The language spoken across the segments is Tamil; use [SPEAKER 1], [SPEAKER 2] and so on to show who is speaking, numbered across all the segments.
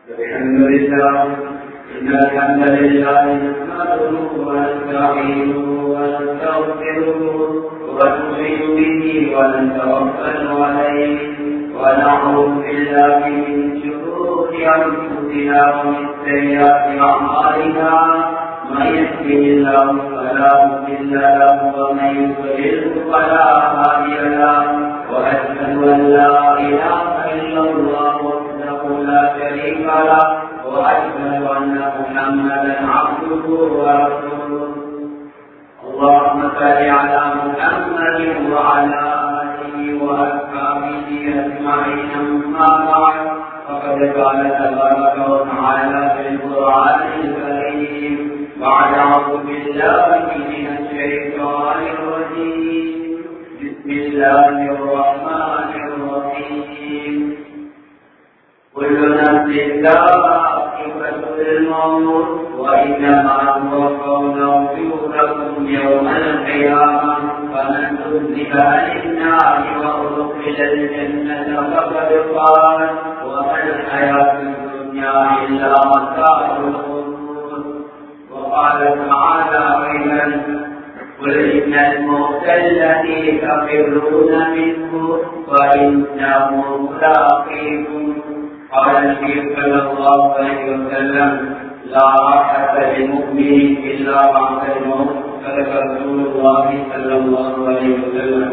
[SPEAKER 1] الحمد لله إن الحمد لله نحمده ونستعينه ونستغفره ونؤمن به ونتوكل عليه ونعوذ بالله من شرور أنفسنا ومن سيئات أعمالنا من يهده الله فلا مضل له ومن يضلل فلا هادي له وأشهد أن لا إله إلا الله وحده لا شريك له وأشهد أن محمدا عبده ورسوله اللهم صل على محمد وعلى آله وأصحابه أجمعين أما بعد فقد قال تبارك وتعالى في القرآن الكريم بعد أعوذ بالله من الشيطان الرجيم بسم الله الرحمن الرحيم كل نفس ذائقة الموت وإنما توفون أجوركم يوم القيامة فمن تذهب عن النار وأدخل الجنة فقد قال وما الحياة الدنيا إلا متاع الغرور وقال تعالى أيضا قل إن الموت الذي تفرون منه فإنه ملاقيكم قال النبي صلى الله عليه وسلم لا راحة للمؤمن إلا بعد الموت صدق رسول الله صلى الله عليه وسلم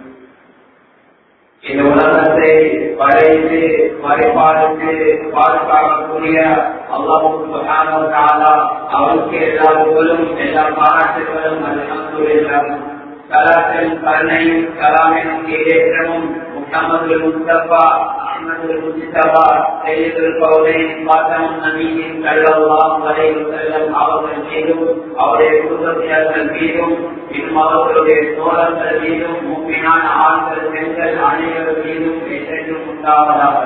[SPEAKER 1] இந்த உலகத்தை படைத்து பரிபாலித்து பாதுகாக்கக்கூடிய அல்லாஹு அவருக்கு எல்லா புகழும் எல்லா பாராட்டுகளும் அல்ஹம்துலில்லாஹ் சலாத்தின் கருணையும் கலாமினும் ஏற்றமும் முகமது முஸ்தபா அஹமது முஸ்தபா செய்யுதல் கௌரையின் பாசமும் நபியின் கல்லல்லாஹ் அலைஹி வஸல்லம் அவர்கள் மீதும் அவருடைய குடும்பத்தினர்கள் மீதும் இன்னும் அவர்களுடைய தோழர்கள் மீதும் முக்கியமான ஆண்கள் பெண்கள் அனைவரும் மீதும் என்றென்றும் உண்டாவதாக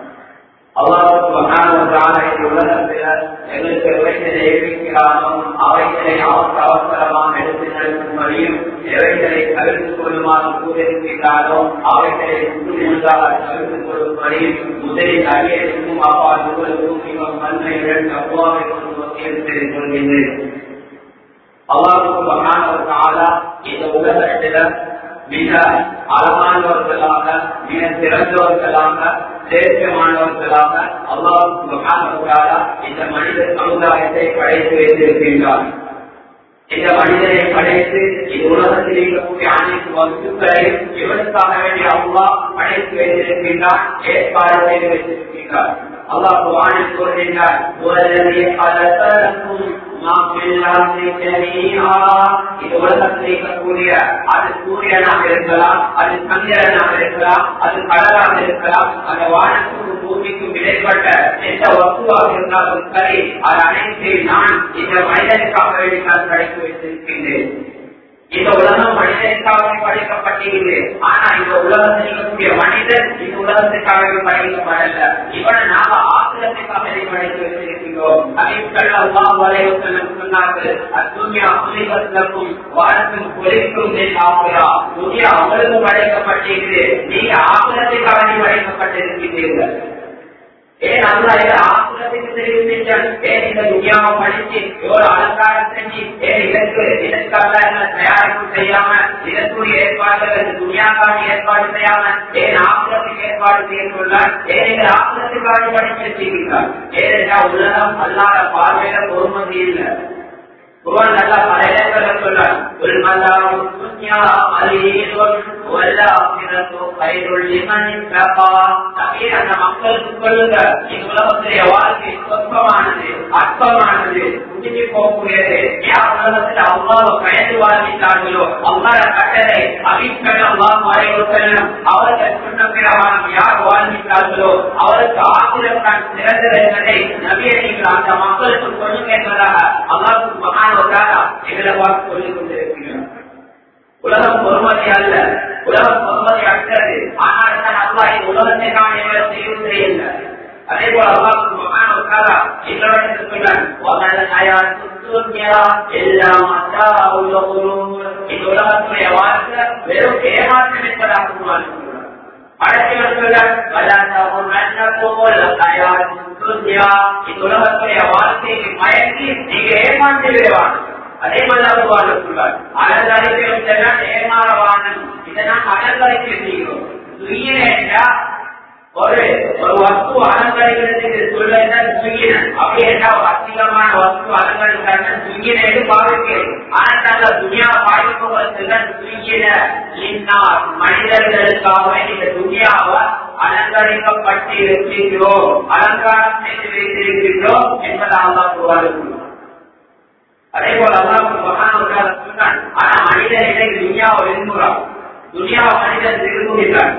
[SPEAKER 1] எங்களுக்கு எவைகளை இருக்கிறானோ அவைகளை அவசர அவசரமாக எடுத்து நடக்கும்படியும் எவைகளை தவிர்த்து கொள்ளுமாறு கூறியிருக்கிறாரோ அவைகளை முழுதாக தவிர்த்து கொள்ளும்படியும் முதலில் அடியேற்கும் அப்பா உங்களுக்கும் மிக நன்மையுடன் அவ்வாறு தெரிந்து கொள்கின்றேன் அல்லாவுக்கு மகானவர்களாக இந்த உலகத்தில மிக அழகானவர்களாக மிக சிறந்தவர்களாக தேசியமானவர்களாக அல்லாவுக்கு மகானவர்களாக இந்த மனித சமுதாயத்தை படைத்து வைத்திருக்கின்றார் இந்த மனிதனை படைத்து இந்த உலகத்தில் இருக்கக்கூடிய அனைத்து வகுப்புகளையும் இவனுக்காக வேண்டிய அவ்வா படைத்து வைத்திருக்கின்றார் ஏற்பாடு செய்து வைத்திருக்கின்றார் அல்லாஹ் வானில் கூறுகின்றார் இது உலகத்தில் இருக்கக்கூடிய அது சூரியனாக இருக்கலாம் அது சந்திரனாக இருக்கலாம் அது கடலாக இருக்கலாம் அந்த வானத்துக்கும் பூமிக்கும் இடைப்பட்ட எந்த வசுவாக இருந்தாலும் சரி அது அனைத்தையும் நான் இந்த மனிதனுக்காக வேண்டி நான் படைத்து வைத்திருக்கின்றேன் இந்த உலகம் மனிதனுக்காக படைக்கப்பட்டிருக்கு ஆனா இந்த உலகத்தில் இருக்கக்கூடிய மனிதன் இந்த உலகத்துக்காக படைக்கப்படல இவனை நாம ஆசிரத்துக்காக படைத்து வைத்திருக்கிறோம் சொன்னார்கள் அத்துமியா புலிகத்திற்கும் வானத்தும் பொலிக்கும் ஆகுறா துணியா அவளுக்கு படைக்கப்பட்டிருக்கு நீங்க ஆசிரத்துக்காக படைக்கப்பட்டிருக்கிறீர்கள் ஏன் அல்லா இதை ஆசிரத்துக்கு தெரிவித்தீர்கள் ஏன் இந்த துணியாவை படிச்சு எவ்வளவு அலங்காரம் செஞ்சு ஏன் இதற்கு இதற்காக தயாரிப்பு செய்யாம இதற்குரிய ஏற்பாடுகள் இந்த துணியாக்கான ஏற்பாடு செய்யாம ஏன் ஆசிரத்துக்கு ஏற்பாடு செய்யக்கூடாது ஏன் இந்த ஆசிரத்துக்காக படிச்சிருக்கீர்கள் ஏனென்றால் உலகம் அல்லாத பார்வையில பொறுமதி இல்லை குரான் நல்லா பல இடங்களை சொல்றார் உள்மல்லாஹு துன்யா அலீலும் வல்லாஹிரத்து கைருல் லிமன் இத்தகா நபியே அந்த மக்களுக்கு சொல்லுங்க இந்த உலகத்துடைய வாழ்க்கை சொற்பமானது அற்பமானது முடிஞ்சு போகக்கூடியது யார் உலகத்தில் அல்லாஹ் பயந்து வாழ்ந்தார்களோ அல்லாத கட்டளை அபிக்கல் அல்லாஹ் மறைவு செல்லும் அவர்கள் சொன்ன பிரகாரம் யார் வாழ்ந்தார்களோ அவருக்கு ஆசிரியர் தான் சிறந்தது என்பதை நபியை நீங்கள் அந்த மக்களுக்கு சொல்லுங்க என்பதாக அல்லாஹ் மகான் எங்களை பார்த்து சொல்லிக் கொண்டிருக்கிறோம் உலகம் பொறுமதி அல்ல உலகம் பொறுமதி அற்றது ஆனால் அல்லா இந்த உலகத்தை நான் எங்களை செய்ய செய்யல அதே போல அல்லாஹ் மகான் எங்களோட இந்த உலகத்துடைய வாழ்க்கை வெறும் ஏமாற்றம் என்பதாக அடுத்தவர் சொல்ல துன்யா இந்த உலகத்துடைய வாழ்க்கையை மயக்கி நீங்க ஏமாற்றி விடுவாங்க அதே மாதிரி அல்லாஹ் சொல்றார் அலங்கரிக்கிறோம் ஏமாறவானன் இதை நாம் அலங்கரிக்க செய்கிறோம் துய்யினா ஒரு ஒரு வஸ்து அலங்கரிக்கிறதுக்கு சொல்ல சுகின அப்படி என்ன ஒரு அசிங்கமான வஸ்து அலங்கரிக்கிறாங்க சுகின என்று பாவிக்கிறேன் ஆனால் நாங்கள் துணியா பாதிப்பவர்கள் சுகின இன்னார் மனிதர்களுக்காக இந்த துணியாவை அலங்கரிக்கப்பட்டு இருக்கிறோம் அலங்காரம் செய்து வைத்திருக்கிறோம் என்பதாக தான் அதே போல அல்லாஹ் மகான் சொன்னான் ஆனா மனிதன் இன்னைக்கு துணியாவை விரும்புகிறான் துனியா மனிதன் விரும்புகிறான்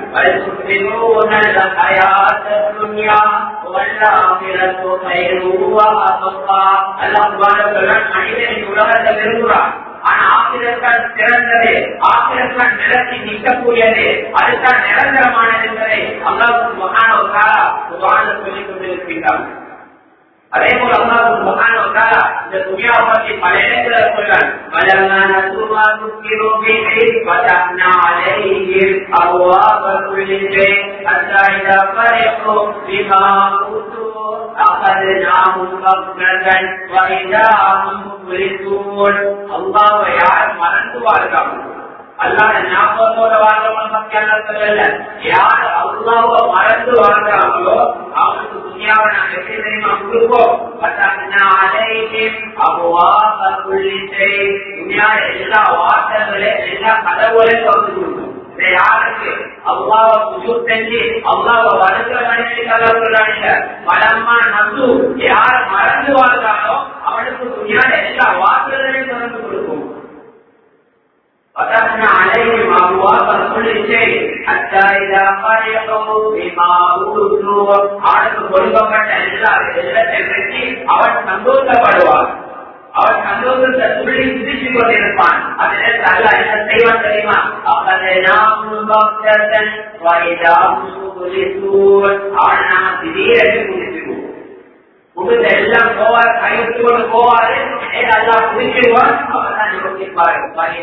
[SPEAKER 1] மனிதனின் உலகத்தை விரும்புகிறான் ஆனா ஆசிரியர்கள் சிறந்தது ஆசிரியர்கள் நிலத்தி நிற்கக்கூடியது அதுதான் நிரந்தரமானது என்பதை அல்லாவுக்கு மகான ஒரு காலா சொல்லிக் கொண்டிருக்கின்றான் அதே போல அல்லாஹ் சுப்ஹானஹு வ தஆலா இந்த துனியாவை பற்றி பல இடத்துல சொல்றான் வலமா நசுமா துக்கிரு பிஹி ஃபதஹ்னா அலைஹிம் அப்வாப குல்லி ஷை ஹத்தா இதா ஃபரிஹு பிமா ஊது அகதுனாஹும் பக்ரதன் வ இதா ஹும் முஃலிசூன் அல்லாஹ் யார் மறந்துவார்கள் அல்லாத ஞாபகத்தோட வாழ்றவங்க பத்தியான சொல்லல யார் அல்லாவ மறந்து வாழ்றாங்களோ அவனுக்கு துணியாவை நாங்க எப்படி தெரியுமா கொடுப்போம் எல்லா வார்த்தைகளையும் எல்லா கதவுகளையும் வந்து கொடுக்கும் இதை யாருக்கு அல்லாவ புது செஞ்சு அல்லாவ வருகிற மனிதனுக்காக சொல்றாங்க பலமா நம்பு யார் மறந்து வாழ்றாங்களோ அவனுக்கு துணியாட எல்லா வார்த்தைகளையும் திறந்து கொடுக்கும் فتحنا عليهم أبواب كل شيء حتى إذا فرحوا بما أوتوا அவனுக்கு கொடுக்கப்பட்ட எல்லா எல்லாத்தை பற்றி அவன் சந்தோஷப்படுவான் அவன் சந்தோஷத்தை துள்ளி சிரிச்சு கொண்டிருப்பான் அதில் அல்ல என்ன செய்வான் தெரியுமா அவனை நாம் அவனை நாம் திடீரென்று குடிச்சிருவோம் முகத்தை எல்லாம் போவார் கைவிட்டு கொண்டு போவாரு நல்லா குடிச்சிருவார் அவர் தான் யோசிப்பாரு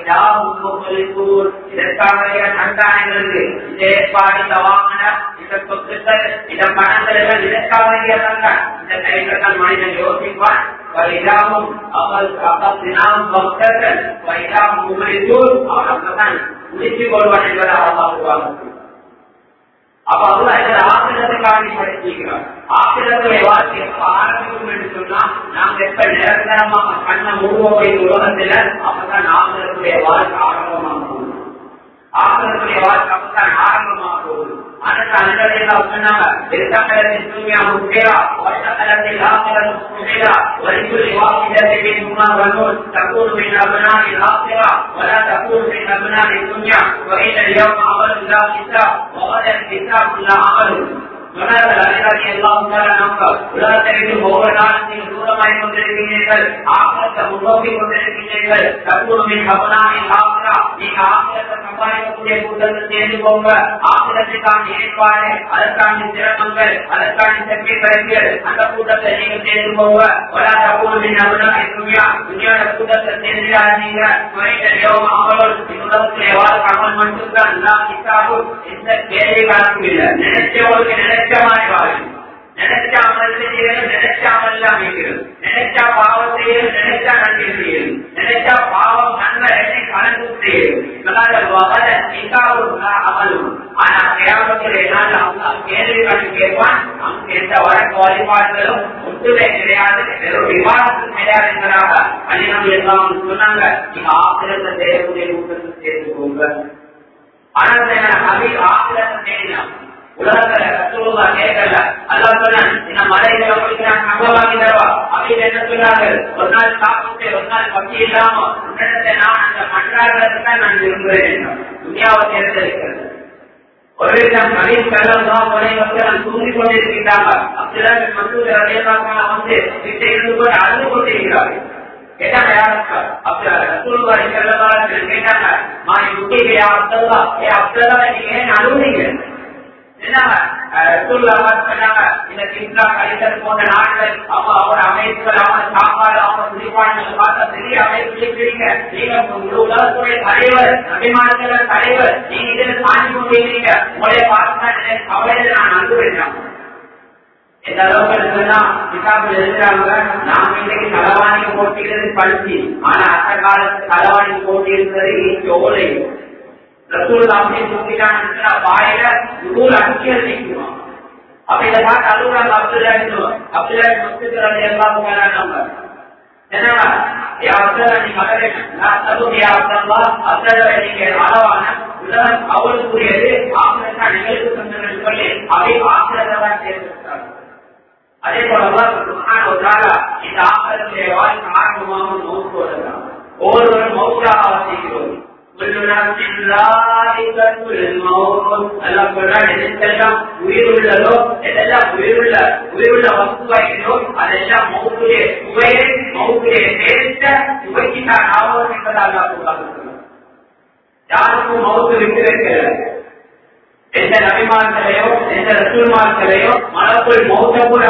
[SPEAKER 1] இதற்காக சந்தானங்களுக்கு இந்த ஏற்பாடு இந்த வாங்கின இந்த சொத்துக்கள் இந்த பணங்கள் இதற்காக இந்த கைகள் மனிதன் யோசிப்பான் வைராமும் அவள் அப்பத்தினாம் பக்தர்கள் வைராம் உமரித்தூர் அவர் தான் முடிச்சு கொள்வான் என்பதாக பார்க்குவாங்க அப்ப அல்லா இந்த ஆசிரியத்துக்காக படிச்சிருக்கிறார் ஆசிரியத்துடைய வாழ்க்கை எப்ப ஆரம்பிக்கும் என்று சொன்னா நாங்க எப்ப நிரந்தரமாக கண்ண முழுவதை உலகத்துல அப்பதான் ஆசிரியத்துடைய வாழ்க்கை ஆரம்பமாக போகுது ஆசிரியத்துடைய வாழ்க்கை அப்பதான் ஆரம்பமாக போகுது ஆனால் அன்றெல்லாம் சொன்னாங்க எத்தகலத்தின் தூய்மையா முக்கியா வருஷகலத்தில் ஆசிரியர் முக்கியா வரிக்குள் வாக்கிடத்தை منهما بنون تكون من أبناء الآخرة ولا تكون من أبناء الدنيا وإن اليوم عمل لا حساب وغدا الحساب لا عمل உலகத்திற்கு ஒவ்வொரு நாளத்தையும் தூரமாய் கொண்டிருக்கிறீர்கள் ஆக்கிரத்தை முன்னோக்கி கொண்டிருக்கிறீர்கள் தற்போது கவனாமின் ஆக்கிரா நீங்க ஆக்கிரத்தை சம்பாதிக்கக்கூடிய கூட்டத்தில் சேர்ந்து போங்க ஆக்கிரத்துக்கான ஏற்பாடு அதற்கான சிரமங்கள் அதற்கான சக்தி பயிற்சிகள் அந்த கூட்டத்தை நீங்க சேர்ந்து போங்க வலா தற்போது நபனா துணியா துணியோட கூட்டத்தை சேர்ந்துடாதீங்க அமலோல் உலகத்திலே வாழ்க்கை அமல் மட்டும்தான் எல்லா கிட்டாவும் எந்த கேள்வி காரணமும் இல்லை நினைச்சவங்களுக்கு நினைச்ச மாதிரி வாழும் நினைச்சா அமல் செய்யறது நினைச்சா அமல் எல்லாம் வைக்கிறது நினைச்சா பாவம் செய்யறது நினைச்சா நன்றி செய்யறது நினைச்சா பாவம் நன்மை என்னை கலந்து செய்யறது அமலும் ஆனா கேரளத்தில் என்னால் அவங்க கேள்வி கண்டு கேட்பான் அங்கு எந்த வழக்கு வழிபாடுகளும் ஒன்றுமே கிடையாது வெறும் விவாதத்துக்கு கிடையாது என்பதாக அன்னினம் எல்லாம் சொன்னாங்க நீங்க ஆசிரியத்தை செய்யக்கூடிய கூட்டத்தில் சேர்த்துக்கோங்க ஆனால் அவை ஆசிரியத்தை செய்யலாம் உலகத்துல ரசூலுல்லா கேட்கல அல்லாஹ் சொன்னான் இந்த மலையில உங்களுக்கு நான் தங்க வாங்கி தருவா அப்படின்னு என்ன சொன்னாங்க ஒரு நாள் சாப்பிட்டு ஒரு நாள் பசி இல்லாம உன்னிடத்தை நான் அந்த மன்றாடுறதுக்கு தான் நான் விரும்புகிறேன் துணியாவை தேர்ந்தெடுக்கிறது ஒரு விதம் கலீம் கல்லாம் ஒரே மக்கள் தூங்கி கொண்டிருக்கிறாங்க அப்படிதான் மசூத் ரலியல்லாஹு வந்து கிட்ட இருந்து கொண்டு அழுது கொண்டிருக்கிறார்கள் கேட்டாங்க யாருக்கு அப்படி ரசூலுல்லாஹி ஸல்லல்லாஹு அலைஹி வஸல்லம் கேட்டாங்க மாறி குட்டிக்கு யா அப்துல்லா ஏ அப்துல்லா நீங்க ஏன் அழுவுறீங்க இந்த கிருஷ்ணா கலிதர் போன்ற நாடுகள் அவங்க அவரோட அமைப்புகள் அவங்க சாப்பாடு அவங்க குடிப்பாடுகள் பார்த்தா பெரிய அமைப்பு இருக்கிறீங்க நீங்க உலகத்துடைய தலைவர் அபிமானத்துல தலைவர் நீங்க இதுல சாஞ்சி கொண்டிருக்கீங்க உங்களுடைய பார்த்தா கவலையில நான் நம்புவேன் எந்த அளவுக்கு இருக்குன்னா கிதாபில் எழுதுறாங்க நாம இன்னைக்கு களவாணிக்கு போட்டிக்கிறது பழுத்தி ஆனா அந்த காலத்து களவாணிக்கு போட்டி இருக்கிறது சோலை ரசூல் அப்படி தூக்கிட்டான்னு வாயில நூறு அடிக்கல் நிற்குமா அப்ப இதை பார்த்து அலுவலகம் அப்துல்லா அப்துல்லா மஸ்திக்கிறது எல்லாம் நம்ம என்னன்னா அவளுக்குரியது ஆசிரியர் நிகழ்வு சொந்தங்கள் சொல்லி அவை ஆசிரியர் சேர்ந்திருக்கிறார் அதே போலதான் இந்த ஆசிரியருடைய வாழ்க்கை ஆரம்பமாக நோக்கு வருகிறார் ஒவ்வொருவரும் மௌசாக வசிக்கிறோம் உயிருள்ளதோ எதெல்லாம் உயிருள்ள உயிருள்ள வஸ்துவாகிறோ அதெல்லாம் மௌத்துடைய சுவையை மௌத்துடைய நேர்த்த சுவைக்கு தான் ஆவோம் என்பதாக யாருக்கும் மௌத்து விட்டு வைக்கிறது எந்த நபிமார்களையோ எந்த ரசூல்மார்களையோ மனக்குள் மௌத்த கூட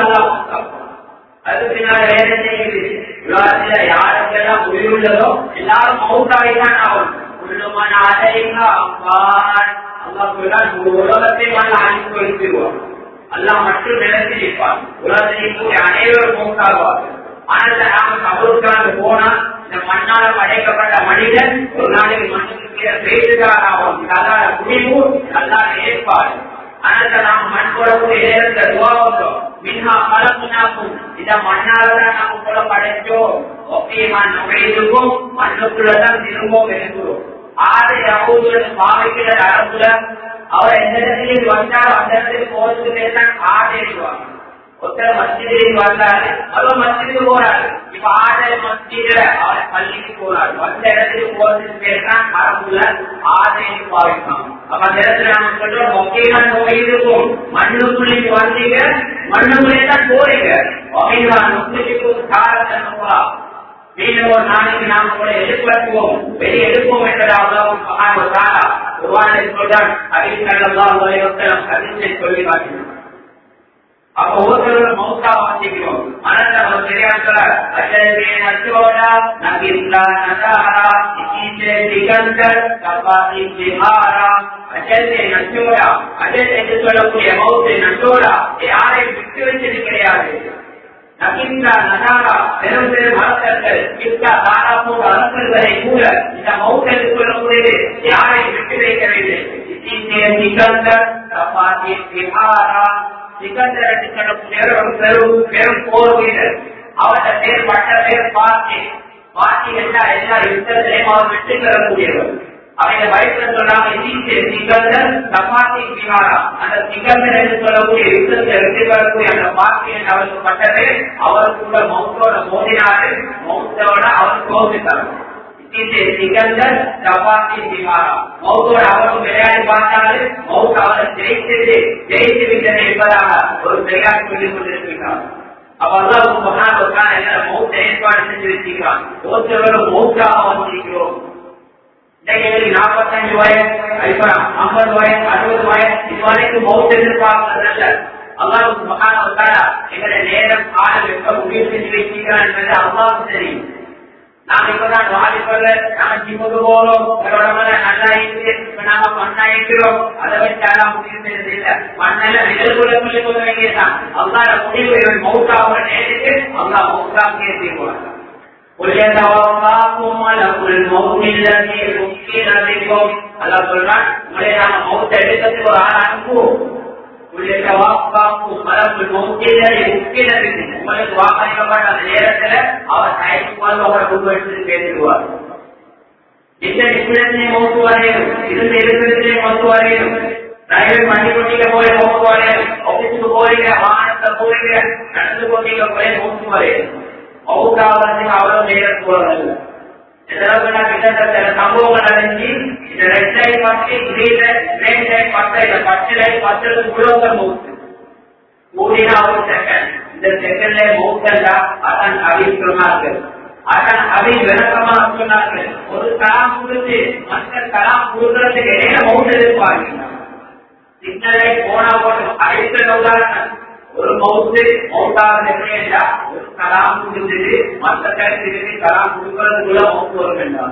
[SPEAKER 1] அது பின்னால் வேற செய்யுது உலகத்துல யாருக்கெல்லாம் உயிருள்ளதோ எல்லாரும் மௌத்தாகிதான் ஆகும் உள்ளுமன் அலைஹா அம்பான் அல்லாஹ் சொல்றான் உலகத்தை மண் அழித்து வைத்திருவான் அல்லாஹ் மட்டும் நிலைத்து நிற்பான் உலகத்தில் இருக்கக்கூடிய அனைவரும் மௌத்தாகுவார்கள் ஆனால் நாம கபருக்கான போனா இந்த மண்ணால படைக்கப்பட்ட மனிதன் ஒரு நாளைக்கு மண்ணுக்கு கீழே பேசுகிறார் ஆகும் அல்லாத குடிவு அல்லாத ஏற்பாடு ஆனால் நாம் மண் போடக்கூடிய நேரத்தை துவாவத்தோம் மின்ஹா கலப்புனாக்கும் இந்த மண்ணாலதான் நாம போல படைச்சோம் ஒப்பியமான் நுழைதுக்கும் மண்ணுக்குள்ளதான் திரும்பவும் இருக்கிறோம் ஆறு யகூதுடன் பாவிக்கிற அரபுல அவர் எந்த இடத்துல வந்தாலும் அந்த இடத்துக்கு போறதுக்கு பேர் தான் ஆதரிடுவாங்க ஒருத்தர் மஸ்ஜிதில் வந்தாரு அவர் மஸ்ஜிதுக்கு போறாரு இப்ப ஆடை மஸ்ஜித அவர் பள்ளிக்கு போறாரு அந்த இடத்துக்கு போறதுக்கு பேர் தான் அரபுல ஆதையை பாவிப்பாங்க அப்ப அந்த இடத்துல நம்ம சொல்றோம் முக்கியமான நோய் இருக்கும் மண்ணுக்குள்ளே வந்தீங்க மண்ணுக்குள்ளே தான் போறீங்க வகைதான் முக்கியம் காரணம் மீண்டும் ஒரு நாளைக்கு நாம் கூட எதிர்பார்க்குவோம் வெளியே எடுப்போம் என்பதாக ஒருவானை சொல்றான் அறிவிக்கலாம் அறிவிச்சை சொல்லி காட்டினார் அப்ப ஒருத்தரோட மௌத்தா வாசிக்கிறோம் ஆனால் நம்ம தெரியாத சொல்ல அஜயமே நச்சோடா நகிர்லா நதாரா இக்கீச்சே திகந்தர் கபாசி திஹாரா அஜயத்தை நச்சோடா அஜய் என்று சொல்லக்கூடிய மௌத்தை நச்சோடா யாரை விட்டு வச்சது கிடையாது நகிந்தா நதாரா பெரும் பெரும் அரசர்கள் மிக்கா தாரா போன்ற அரசர்களை கூட இந்த மௌத்தை சொல்லக்கூடியது யாரை விட்டு வைக்கவில்லை இக்கீச்சே திகந்தர் கபாசி திஹாரா சிக்கந்தரட்டு சொல்லக்கூடிய ஒரு பெரும் பெரும் போர் வீரர் அவருடைய பேர் பட்ட பேர் பாட்டி பாட்டி எல்லா எல்லா யுத்தத்திலையும் அவர் விட்டு பெறக்கூடியவர் அவங்க வயசுல சொன்னாங்க சிக்கந்தர் தபாத்தி சிகாரா அந்த சிக்கந்தர் என்று சொல்லக்கூடிய யுத்தத்தை வெற்றி பெறக்கூடிய அந்த பாட்டி என்று அவருக்கு பட்டது அவருக்கு கூட மௌத்தோட மோதினாரு மௌத்தோட அவர் சோதித்தார் சிக்கந்தர் தபாத்தி சிகாரா மௌத்தோட அவரும் விளையாடி பார்த்தாரு மௌத் அவரை ஜெயித்தது ஜெயித்து விட்டது என்பதாக ஒரு விளையாட்டு சொல்லிக் கொண்டிருக்கிறார் அப்ப அல்லாஹ் மகான் ஒரு கால மௌத்த ஏற்பாடு செஞ்சு வச்சிருக்கிறான் ஒருத்தவரும் மௌத்தாக வந்திருக்கிறோம் இன்னைக்கு நாற்பத்தஞ்சு வயசு இப்ப ஐம்பது வயசு அறுபது வயசு இது வரைக்கும் மௌத்த எதிர்பார்க்கறதல்ல அல்லாஹ் மகான் ஒரு கால எங்களுடைய நேரம் காலம் எப்ப முடிவு செஞ்சு வச்சிருக்கிறான் என்பது அல்லாவுக்கு தெரியும் நாம இப்பதான் வாலிபர்ல நாம ஜிம்முக்கு போறோம் உடம்புல நல்லா இருக்கு இப்ப நாம மண்ணா இருக்கிறோம் அதை வச்சாலாம் முடிவு செய்யறது இல்ல மண்ணெல்லாம் நிழல்குள்ள சொல்லி கொள்ள வேண்டியதுதான் அல்லாத முடிவு மௌத்தாவோட நேரத்துக்கு அல்லா மௌத்தா கேட்பீங்க قل يتوفاكم ملك الموت الذي وكل بكم الله சொல்றான் உங்களை நாம மௌத்த எடுக்கிறதுக்கு ஒரு ஆள் அனுப்புவோம் قل يتوفاكم ملك الموت الذي وكل بكم உங்களுக்கு வாக்களிக்கப்பட்ட அந்த நேரத்துல அவர் டைமுக்கு வந்து அவரை கொண்டு எடுத்து பேசிடுவார் இந்த நிமிடத்திலே மௌத்து வரையும் இருந்த இருக்கிறதே மௌத்து வரையும் ரயில்வே வண்டி கொண்டிக்க போய் மௌத்து வரையும் ஆபீஸுக்கு போறீங்க வாகனத்தை போறீங்க நடந்து கொண்டிக்க போய் மௌத்து வரையும் மௌத்தாவதுக்கு அவ்வளவு நேரம் போறதில்லை கிட்டத்தட்ட சம்பவங்கள் நடந்து இந்த ரெட் லைட் பத்து கிரீன் லைட் லைட் பத்து இந்த பத்து லைட் பத்து குழுவங்க மௌத்து கூடினா ஒரு செகண்ட் இந்த செகண்ட்ல மௌத்தல்லா அதான் அபில் சொன்னார்கள் அதான் அபில் விளக்கமாக சொன்னார்கள் ஒரு கலாம் கொடுத்து மற்ற கலாம் கொடுக்கறதுக்கு இடையில மௌத்த எதிர்பார்க்கிறார் சிக்னலை போனா போட்டு அழைத்த உதாரணம் ஒரு மவுத்து மவுத்தாக எப்படியா ஒரு கலாம் கொடுத்துட்டு மற்ற கருத்துக்கு கலாம் கொடுக்கறதுக்குள்ள மவுத்து வர வேண்டாம்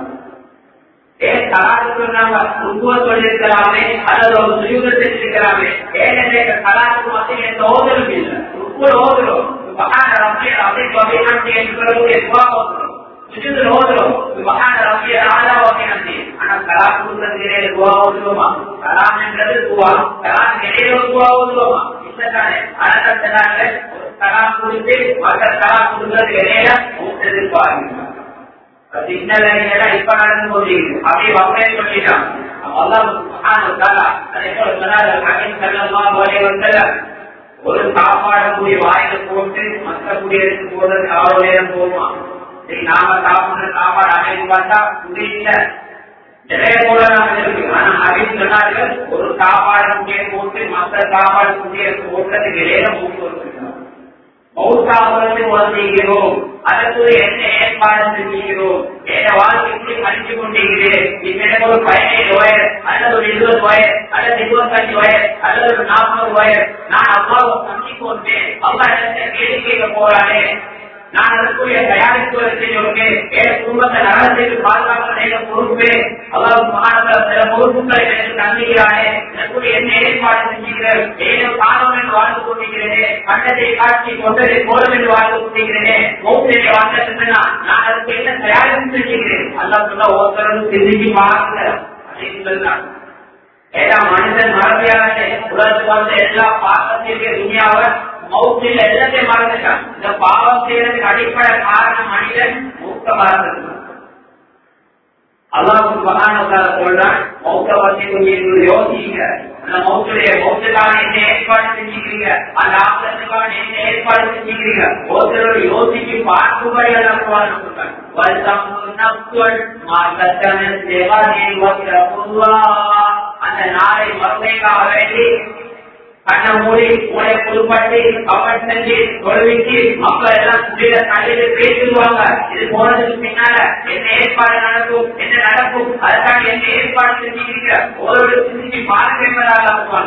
[SPEAKER 1] ஏன் கலாக்கு சொன்னாங்க உருவ சொல்லிருக்கலாமே அல்லது ஒரு சுயூக செஞ்சிருக்கலாமே ஏனென்ற கலாக்கு மட்டும் எந்த ஓதலும் இல்லை ருக்குல ஓதுறோம் சுபஹான ரப்பியல் அஸீம் வ பிஹம்தி என்று சொல்லக்கூடிய துஆ ஓதுறோம் சுஜூதுல ஓதுறோம் சுபஹான ரப்பியல் ஆலா வ பிஹம்தி ஆனா கலாம் கொடுக்கிறதுலே துஆ ஓதுறோமா கலாம் என்றது துஆ கலாம் இடையில துஆ ஓதுறோமா இல்லதானே அழகத்தனால கலாம் கொடுத்து மற்ற கலாம் கொடுக்கிறது இடையில எதிர்பார்க்கிறோம் சின்னதெல்லாம் இப்ப நடந்து கொண்டிருக்கு அப்படி வகையை சொல்லிட்டான் அல்லாஹ் சுப்ஹானஹு வ தஆலா அதே போல சொன்னார் ஹபீப் ஸல்லல்லாஹு அலைஹி வஸல்லம் ஒரு சாப்பாடு கூடிய வாயில போட்டு மற்ற குடியரசு போடுறது அவ்வளவு நேரம் போகுமா சரி நாம சாப்பிடுற சாப்பாடு அமைதி பார்த்தா முடியல நிறைய போல நாம இருக்கு ஆனா அப்படின்னு சொன்னார்கள் ஒரு சாப்பாடு குடியை போட்டு மற்ற சாப்பாடு குடியரசு போட்டதுக்கு இடையில மூட்டு வச்சிருக்கணும் மௌத்தாவதை உணர்ந்தீங்கிறோம் அதற்கு என்ன ஏற்பாடு செஞ்சீங்கிறோம் என் வாழ்க்கை இப்படி கழிச்சு கொண்டீங்கிறேன் இன்னும் ஒரு பதினேழு வயது அல்லது ஒரு இருபது வயது அல்லது இருபத்தஞ்சு வயது அல்லது ஒரு நாற்பது வயது நான் அவ்வாறு சந்திக்கு வந்தேன் அவ்வா இடத்துல கேள்வி கேட்க போறானே நான் அதற்குரிய தயாரிப்பு செய்யணும் என் குடும்பத்தை நலனத்திற்கு பாதுகாப்பு பொறுப்பு அதாவது மாணவர் சில பொறுப்புகளை எனக்கு தந்துகிறானே எனக்குரிய என்ன ஏற்பாடு செஞ்சுகிறேன் ஏதோ காலம் என்று வாழ்ந்து கொண்டிருக்கிறேனே கண்டத்தை காட்சி கொண்டதை போலும் என்று வாழ்ந்து கொண்டிருக்கிறேனே மௌத்திரை வாழ்ந்து நான் அதற்கு என்ன தயாரிப்பு செஞ்சுகிறேன் அல்லா சொல்ல ஒருத்தரும் சிந்திச்சு பாருங்க அப்படின்னு சொன்னாங்க ஏன்னா மனிதன் மறதியான உலகத்துக்கு வந்த எல்லா பாசத்திற்கு துணியாவை மௌத்தில் எல்லாத்தையும் மறந்துட்டான் இந்த பாவம் செய்யறதுக்கு அடிப்படை காரணம் மனிதன் மூக்க மறந்துட்டான் அல்லாஹ் சுபஹானஹு சொல்றான் மௌத்த பத்தி கொஞ்சம் யோசிங்க அந்த மௌத்துடைய மௌத்துக்கான என்ன ஏற்பாடு செஞ்சுக்கிறீங்க அந்த ஆபத்துக்கான என்ன ஏற்பாடு செஞ்சுக்கிறீங்க ஒருத்தரோட யோசிச்சு பார்க்கும்படி எல்லாம் சொல்றான் அந்த நாளை மறுமைக்காக வேண்டி கண்ண மூடி மூளை புதுப்பட்டு கப்பல் செஞ்சு தொழுவிக்கு மக்கள் எல்லாம் குடியில தலையில பேசிடுவாங்க இது போனதுக்கு பின்னால என்ன ஏற்பாடு நடக்கும் என்ன நடக்கும் அதுக்காக என்ன ஏற்பாடு செஞ்சுக்கிறீங்க ஒரு சிந்திச்சு பாருங்க என்பதாக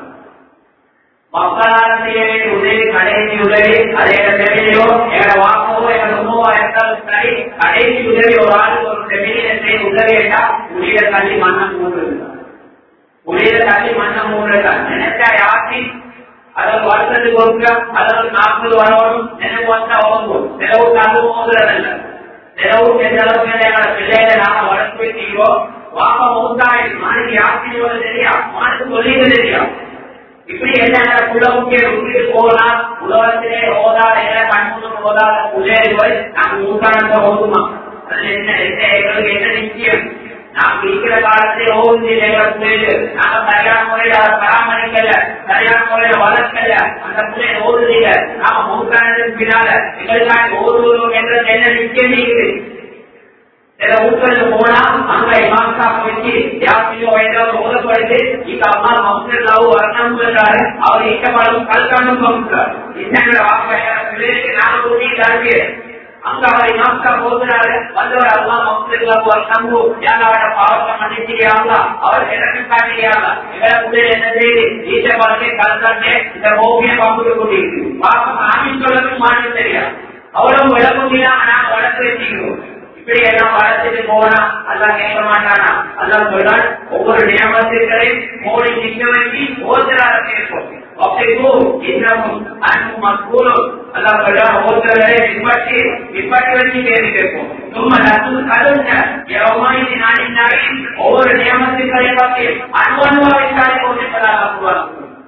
[SPEAKER 1] மக்களால் செய்ய வேண்டிய உதவி கடைசி உதவி அது எங்க தெரியலையோ எங்க வாக்கவோ எங்க உணவோ இருந்தாலும் சரி கடைசி உதவி ஒரு ஆளுக்கு ஒரு செவியில செய்ய உதவி என்றா உடைய தள்ளி மண்ணம் மூன்று உடைய தள்ளி மண்ணம் மூன்று நினைச்சா யாத்தி அதாவது வருஷத்துக்கு ஒருக்க அதாவது நாற்பது வரணும் நினைவு வந்தா ஓங்கும் நிலவு அது ஓங்குறதில்ல நிலவு எந்த அளவுக்கு எங்களோட பிள்ளைகளை நாம வளர்த்து வைக்கிறோம் வாப்பா மூத்தாய் மானுக்கு யாத்திரையோட தெரியா மானுக்கு சொல்லிட்டு தெரியா இப்படி என்ன புள்ள முக்கிய விட்டுட்டு போனா உலகத்திலே ஓதாத கண்முன்னு ஓதாத புள்ளைகள் நாங்க மூத்தானத்தை ஓதுமா அதுல என்ன என்ன எங்களுக்கு என்ன நிச்சயம் நாம் இருக்கிற காலத்தை ஓதி புரியுது நாங்க சரியான முறையில அதை பராமரிக்கல சரியான முறையில வளர்க்கல அந்த பிள்ளைய ஓடுதில்ல நாம மூத்தானதுக்கு பின்னால எங்களுக்காக ஓதுவோம் என்ற என்ன நிச்சயம் இருக்குது சில ஊர்களுக்கு போனா அங்க இமாம்சா போயிட்டு யாத்திரையோ ஏதாவது ஓதப்படுது இங்க அம்மா மம்சல்லாவோ வரணம்ங்கிறாரு அவர் இஷ்டப்படும் கல்காணும் மம்சார் இன்னங்கள வாக்கு நான் கூட்டி தாங்க அங்க அவர் இமாம்சா போகிறாரு வந்தவர் அல்லா மம்சல்லாவோ வரணம்பு யாரோட பாவத்தை மன்னிச்சிருக்காங்க அவர் எனக்கு காட்டியாங்க எங்களை முதல் என்ன செய்து ஈட்டப்பாளுக்கு கல்காண்டே இந்த ஓவியம் பங்கு கொண்டிருக்கு பாப்பம் ஆமின் சொல்லவும் மாநிலம் தெரியாது அவ்வளவு விளக்குங்களா நாங்க வளர்த்து வச்சுக்கிறோம் இப்படி எல்லாம் வளர்த்துட்டு போனா அதான் கேட்க மாட்டானா அதான் சொல்றான் ஒவ்வொரு நியமத்திற்களையும் மோடி நிக்க வச்சு ஓசராக கேட்போம் அப்படிக்கோ இன்னமும் அன்பு மக்கூலும் அதான் சொல்றான் ஓசரங்களை பின்பற்றி பின்பற்றி வச்சு கேள்வி கேட்போம் சும்மா நத்து கருங்க எவமாய் நாடினாலே ஒவ்வொரு நியமத்திற்களையும் பற்றி அன்பு அனுபவித்தாலே போட்டுப்பதாக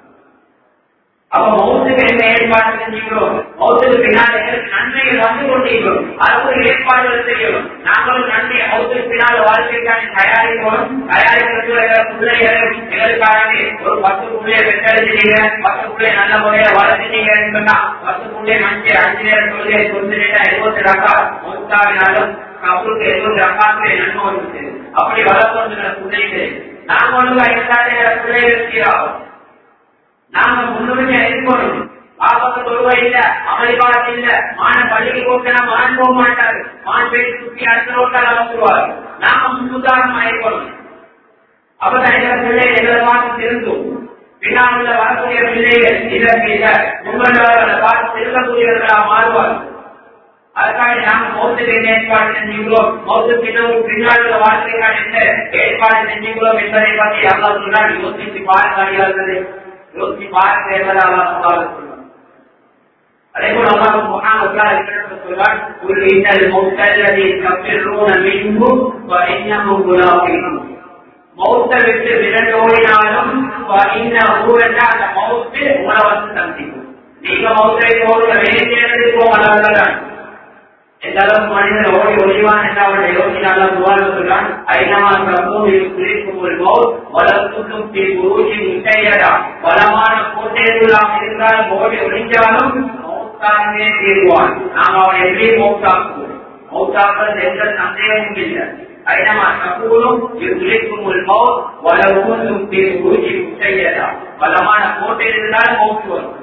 [SPEAKER 1] அப்ப மௌத்துக்கு என்ன ஏற்பாடு செஞ்சீங்களோ மௌத்துக்கு பின்னால் எங்களுக்கு நன்மைகள் வந்து கொண்டிருக்கிறோம் அதுக்கு ஒரு ஏற்பாடுகள் செய்யணும் நாங்களும் நன்மை மௌத்துக்கு பின்னால் வாழ்க்கைக்கான தயாரிக்கணும் தயாரிக்கிறது பிள்ளைகளை எங்களுக்காக ஒரு பத்து பிள்ளைய பெற்றெடுத்தீங்க பத்து பிள்ளைய நல்ல முறையில வளர்த்துட்டீங்கன்னு சொன்னா பத்து பிள்ளைய அஞ்சு அஞ்சு நேரம் தொழிலை தொண்ணூறு எழுபத்தி ரக்கா மௌத்தாவினாலும் அவருக்கு எழுபது ரக்காக்கு நன்மை வந்து அப்படி வளர்ப்பு பிள்ளைகள் நாங்க ஒழுங்கா இரண்டாயிரம் பிள்ளைகள் இருக்கிறோம் நாங்க முன்னுரிமை இருக்கணும் பாபத்து தொழுவை இல்ல அமெரிக்காவில் இல்ல மான பள்ளிக்கு போக்கினா மான் போக மாட்டாரு மான் பேசி சுத்தி அடுத்த ரோட்டால் அவசுவார் நாம முன்னுதாரணம் ஆயிருக்கணும் அப்பதான் எங்க பிள்ளை எங்களை பார்த்து திருந்தும் பின்னால் உள்ள வரக்கூடிய பிள்ளைகள் இதற்கு இல்ல உங்களோட பார்த்து திருக்கக்கூடியவர்களா மாறுவார் அதுக்காக நாம மௌத்துக்கு என்ன ஏற்பாடு செஞ்சீங்களோம் மௌத்துக்கு இன்னும் பின்னால் உள்ள வாழ்க்கைக்கான என்ன ஏற்பாடு செஞ்சீங்களோம் என்பதை பற்றி அல்லா சொன்னால் யோசித்து பாருங்க யோசிச்சு பாருங்க என்பதை அல்லா சொல்லாத அதே போல அல்லாஹ் சுப்ஹானஹு வ தஆலா இருக்கிறது சொல்றார் குல் இன்னல் மௌத்தல்லதி தஃபிரூன மின்ஹு வ இன்னஹு முலாகிக்கும் மௌத்தை விட்டு விரண்டோடினாலும் வ இன்னஹு என்ற அந்த மௌத்து உங்களை வந்து சந்திக்கும் நீங்க மௌத்தை ஓடுற வேண்டியது போகலாம் எந்த அளவுக்கு மனிதன் ஓடி ஒளிவான் என்று அவனை யோசினாலும் துவாரம் சொல்றான் ஐநமா பிரபு குறிக்கும் ஒரு மௌத் வளர்த்துக்கும் குருஜின் இசையடா பலமான கோட்டையெல்லாம் இருந்தால் ஓடி ஒளிஞ்சாலும் மௌத்தாகவே தீர்வான் நாம் அவனை எப்படி மௌத்தாக்குவோம் மௌத்தாக்குறது எந்த சந்தேகமும் இல்லை ஐநமா சகூலும் குறிக்கும் ஒரு மௌத் வளர்த்துக்கும் குருஜின் இசையடா பலமான கோட்டை இருந்தால் மௌத்து வரும்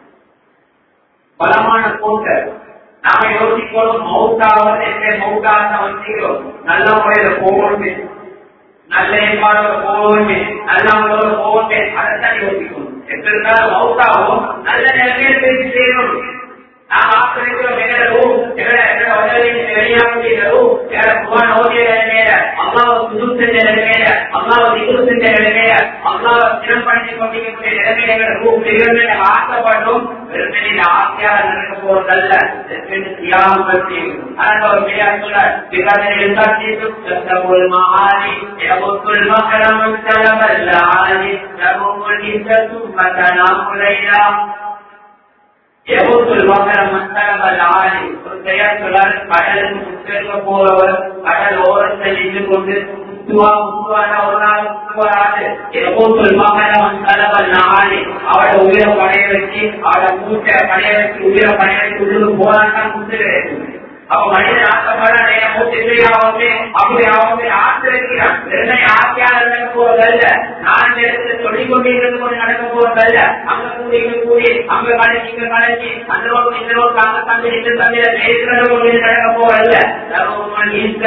[SPEAKER 1] பலமான கோட்டை நாம யோசிக்கணும் மௌத்தாவது எங்க மௌத்தாக வந்தீங்களோ நல்ல முறையில போகணுமே நல்ல ஏற்பாடோட போகணுமே நல்ல முறையோட போகணுமே அதைத்தான் யோசிக்கணும் எப்படி இருந்தாலும் மௌத்தாகும் நல்ல நிலைமையில பேசி செய்யணும் நாம் ஆக்கிரமிக்கிறோம் எங்களோ எங்களை எங்களை உதவி வெளியாகிறோ எங்களை குமார் ஓதிய நிலைமையில அம்மாவை புது செஞ்ச நிலைமையில அம்மாவை திகு செஞ்ச நிலைமையில அம்மாவை திறம் பண்ணி கொண்டிருக்கக்கூடிய நிலைமையில எங்களை ரூப் நிகழ்ந்த ஆசைப்படும் வெறுமனே ஆசையாக நடக்க போவதல்ல தியாகம் பற்றி ஆனால் ஒரு பெரியார் சொல்றார் பிறகு எழுத்தாட்சியும் சத்தபோல் மகானி எவக்குள் மக்களும் செலவல்ல ஆனி சமூக இசத்தும் மதனாம் முறையா எவ்வளவு மக்கள் மத்தளங்கள் ஆணி ஒரு பெயர் சொல்லார் கடலுக்கு முற்றிருக்க போறவர் கடல் ஓரத்தில் நின்று கொண்டு முத்துவா முத்துவான ஒரு நாள் முத்துவாராது எவ்வளவு மக்கள் மத்தளங்கள் ஆணி அவட உயிரை பணைய வச்சு அவட மூச்சை பணைய வச்சு உயிரை பணைய வச்சு உள்ளுக்கு போனாதான் முத்து கிடைக்கும் அப்ப மனிதன் ஆசைப்பட மூச்சு செய்யாவது அப்படி அவங்க ஆசிரிக்கிறான் வெறுமை ஆசையாக நடக்க போவதல்ல நான் இந்த இடத்துல சொல்லிக் கொண்டிருக்கிறது கொண்டு நடக்க போவதல்ல அங்க கூடி இங்க கூடி அங்க கலைச்சி இங்க கலைச்சி அந்த ரோடு இந்த ரோடு அங்க தந்து இந்த தந்தையில பேசுறது கொண்டு நடக்க போவதல்ல சர்வமன் ஈஸ்வர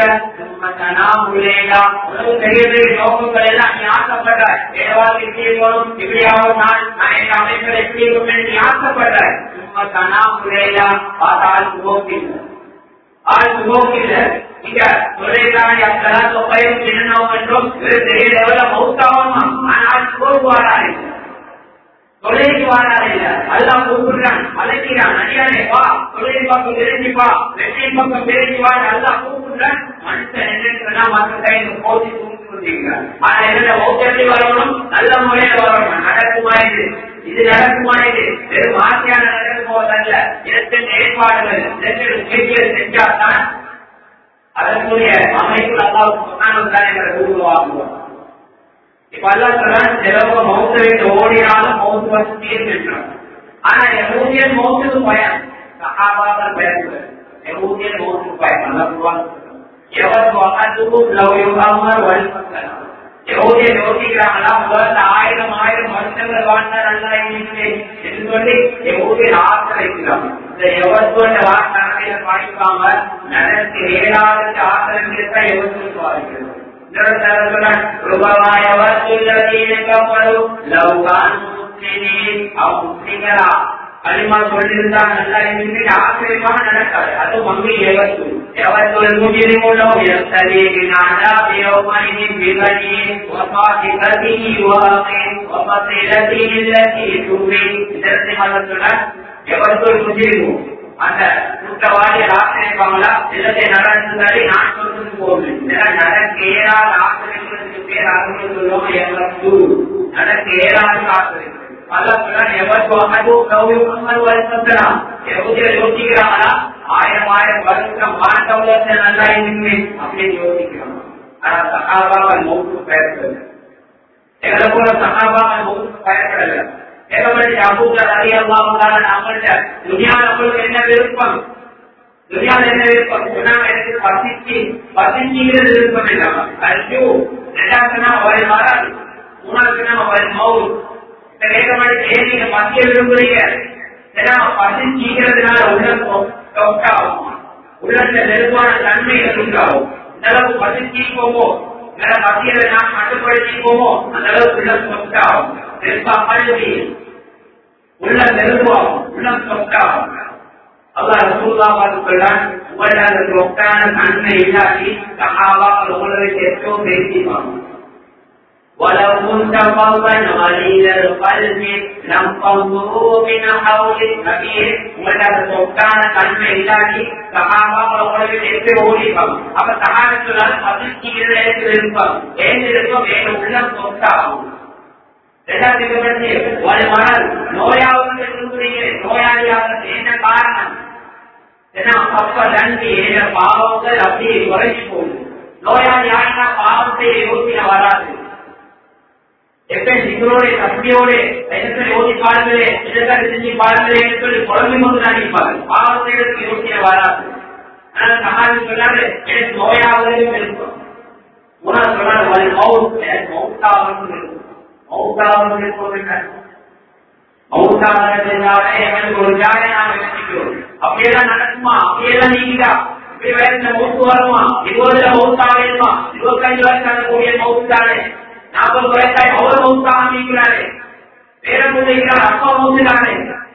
[SPEAKER 1] உணவு பெரிய பெரிய நோக்கங்கள் எல்லாம் நீ ஆசைப்படுற ஏதாவது இப்படி போகணும் இப்படியாவது நான் நான் எங்க அமைப்பில் எப்படி இருக்கும் நீ ஆசைப்படுற சும்மா தனா முறையா பார்த்தால் போக்கில்லை ஆள் நோக்கில நீங்க தொழிலாளி அத்தலாம் தொகையும் சின்னவும் என்றும் பெரிய லெவல மௌத்தாவும் ஆனால் போகுவாராரு தொழிலுக்கு வாராரு இல்ல எல்லாம் கூப்பிடுறான் அழைக்கிறான் அடியானே வா தொழில் பக்கம் தெரிஞ்சு வா வெற்றி பக்கம் தெரிஞ்சு வா எல்லாம் கூப்பிடுறான் மனுஷன் என்னன்னா மற்ற கையில் போட்டி தூக்கி கொண்டிருக்கிறார் ஆனா என்ன ஓகே வரணும் நல்ல முறையில வரணும் நடக்குமா இது இது நடக்குமா இது வெறும் ஆசையான நடக்க போவதல்ல இதற்கு ஏற்பாடுகள் இதற்கு முயற்சிகள் செஞ்சால்தான் அதற்குரிய அமைப்பு அல்லாவுக்கு தான் எங்களை உருவாக்குவோம் இப்ப அல்லா சொல்றான் சிலவங்க மௌத்த விட்டு ஓடினாலும் மௌத்து வசதி இருக்கின்றோம் ஆனா எமூதியன் மௌத்துக்கு பயம் சகாபாக்கள் பயன்படுது எமூதியன் மௌத்துக்கு பயம் நல்லா சொல்லுவாங்க எவர் வகத்துக்கும் லவ் யுகாமர் வழிபக்கலாம் யோகிய யோசிக்கிறாங்களா முதல்ல ஆயிரம் ஆயிரம் வருஷங்கள் வாழ்ந்தா நல்லா இருக்கு என்று சொல்லி யோகிய ஆசை வைக்கிறாங்க இந்த யவத்துவ வார்த்தை பாடிப்பாங்க நடத்தி ஏழாவது ஆசிரம் இருக்கா யவத்துக்கு வாழ்க்கிறது ربما يود الذين كفروا لو كانوا مسلمين او مسلمين களிமா சொல்லியிருந்தால் நல்லா இருந்து ஆச்சரியமாக நடக்காது அது மங்கி எவத்து எவத்துள் முஜிரிமுள்ளோ எத்தலீரின் அழாபி யௌமனின் பிகனி வபாதிகதி வாகி வபசிலதி இல்லதி துவி இதற்கு மதத்துடன் எவத்துள் முஜிரிமு அந்த குற்றவாளி ஆசிரியப்பாங்களா இல்லத்தை நடந்தாலே நான் சொல்றது போகுது நடக்க ஏறாத ஆசிரியர்களுக்கு பேர் அறுபது சொல்லுவோம் எவத்து நடக்க ஏறாத ஆசிரியர்கள் யோசிக்கிறாங்களா ஆயிரம் ஆயிரம் வருஷம் வாழ்ந்தவங்க நல்லா இருக்கு அப்படின்னு யோசிக்கிறாங்க ஆனா சகாபாவன் மூக்கு பெயர்ப்பது எங்களை போல சகாபாவன் மூக்கு பெயர்ப்படல எங்களை அபூக்கர் அறியல்லாம நம்மள்ட்ட துணியா நம்மளுக்கு என்ன விருப்பம் துணியால என்ன விருப்பம் சொன்னாங்க எனக்கு பசிச்சு பசிச்சுங்கிறது விருப்பம் இல்லாம ஐயோ ரெண்டாவது அவரை வராது மூணாவது அவரை மவுத் நீங்க மத்திய விரும்புறீங்க ஏன்னா பசிக்கிறதுனால உள்ள தொக்காகும் உள்ளத்துல நெருப்பான தன்மைகள் உண்டாகும் இந்த அளவுக்கு பசிச்சிப்போமோ இல்ல மத்தியில நாம் கட்டுப்படுத்திப்போமோ அந்த அளவுக்கு உள்ள தொக்காகும் நெருப்பா பழுவி உள்ள நெருப்பாகும் உள்ள தொக்காகும் அல்லா ரசூல்லா பார்த்துக்கிறான் உங்கள அந்த தொக்கான தன்மை இல்லாட்டி சகாவாக்கள் உங்களை எத்தோ பேசிப்பாங்க ولو كنت فظا غليظ القلب لانفضوا من حولك கபீர் உங்களோட சொத்தான தன்மை இல்லாட்டி சகாபாக்கள் உங்களுக்கு எப்படி ஓடிப்போம் அப்ப சகாபத்துனால பதினீர் இடத்தில் இருப்போம் ஏன் இருக்கும் எங்க உள்ள சொத்தாகும் இரண்டாவது வந்து ஒரு மணல் நோயாளர்கள் இருக்கிறீங்க நோயாளியாக என்ன காரணம் ஏன்னா அப்ப நன்றி என்ற பாவங்கள் அப்படியே குறைஞ்சு போகுது நோயாளி ஆகினா பாவத்தை யோசிக்க வராது எப்ப சிங்களோட சக்தியோட என்ன ஓதி பாருங்களே இதற்காக செஞ்சு பாருங்களே என்று சொல்லி குழந்தை கொண்டு நினைப்பாரு பாவத்தை யோசிக்க வராது ஆனால் சமாளி சொன்னாரு எனக்கு நோயாளர்களும் இருக்கும் மூணாவது சொன்னாரு ஒரு மவுத் எனக்கு மவுத்தாகவும் இருக்கும் மவுத்தாகவும் இருக்கும் மவுத்தாகிறதுனால எங்களுக்கு ஒரு ஜாலை நாம் நினைக்கிறோம் அப்படியெல்லாம் நடக்குமா அப்படியெல்லாம் நீங்கதா இப்படி வேற இந்த மவுத்து வருமா இருபதுல மவுத்தா வேணுமா இருபத்தஞ்சு வயசான கூடிய மவுத்தானே நாற்பது வயசாய் அவர் மவுத்தாக நீங்கிறாரே பேரன் மூத்தார் அப்பா மூத்துறாரே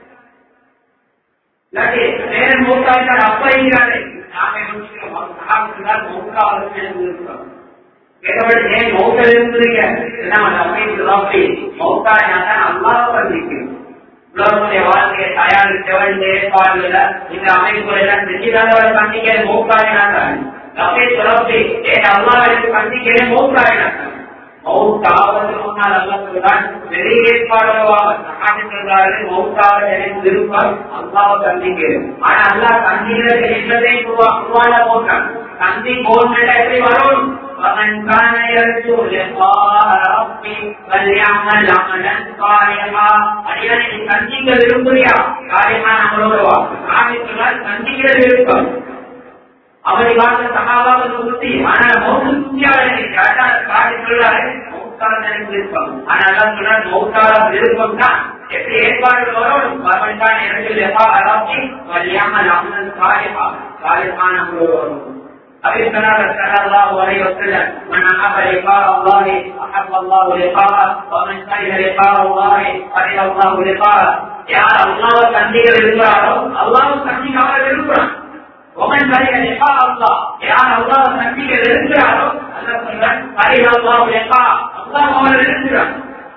[SPEAKER 1] இல்லாட்டி பேரன் மூத்தாவிட்டார் அப்பா இருக்கிறாரே நாம யோசிக்கிறோம் சகாபத்துதான் மவுத்தாக இருக்கிறோம் கேட்டபடி ஏன் மௌத்தல் இருந்தீங்க நம்ம அப்படி மௌத்தாயினா அல்லாஹ் பண்ணிக்கிறோம் உலகத்துடைய வாழ்க்கையை தயாரித்தவன் ஏற்பாடுல இந்த அமைப்புகள் எல்லாம் செஞ்சுதான் சந்திக்க மௌத்தாயினாங்க அப்படி சொல்லப்படி ஏன் அல்லாஹ் சந்திக்கிறேன் மௌத்தாயினாங்க மௌத்தாவது முன்னால் அல்ல சொல்றான் பெரிய ஏற்பாடுவாங்க மௌத்தாக விருப்பம் அல்லாஹ் சந்திக்கிறேன் ஆனா அல்லாஹ் சந்திக்கிறது என்பதை உருவான போட்டான் சந்தி போன்ற எப்படி வரும் ومن كان يرجو لقاء ربه فليعمل عملا صالحا அடியானை சந்திக்க விரும்புறியா காரியமான அமலோடுவா காரியத்தினால் சந்திக்கிற விருப்பம் அவரை வாழ்ந்த சகாபாவது சுத்தி ஆனால் மௌத்து சுத்தியாளரை காட்டி சொல்றாரு மௌத்தாளர் எனக்கு விருப்பம் ஆனால் சொன்னால் மௌத்தாளர் விருப்பம் தான் எப்படி ஏற்பாடு வரும் அவன் தான் எனக்கு லெப்பா அராப்தி வலியாமல் அமலன் காரியமா காரியமான அமலோடு வரும் أبي سنة صلى الله عليه وسلم من أحب لقاء الله أحب الله لقاءه ومن كره لقاء الله كره الله لقاءه يا الله சந்திக்க விரும்புகிறாரோ அல்லாஹ் சந்திக்க அவர் விரும்புகிறான் ومن كره لقاء الله يا الله சந்திக்க விரும்புகிறாரோ அல்லாஹ் சொல்றான் كره الله لقاء அல்லாஹ் அவர் விரும்புகிறான்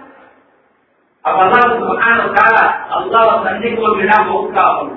[SPEAKER 1] அப்ப அல்லாஹ் சுப்ஹானஹு வ தஆலா அல்லாஹ் சந்திக்கும் விடா மௌத்தாகும்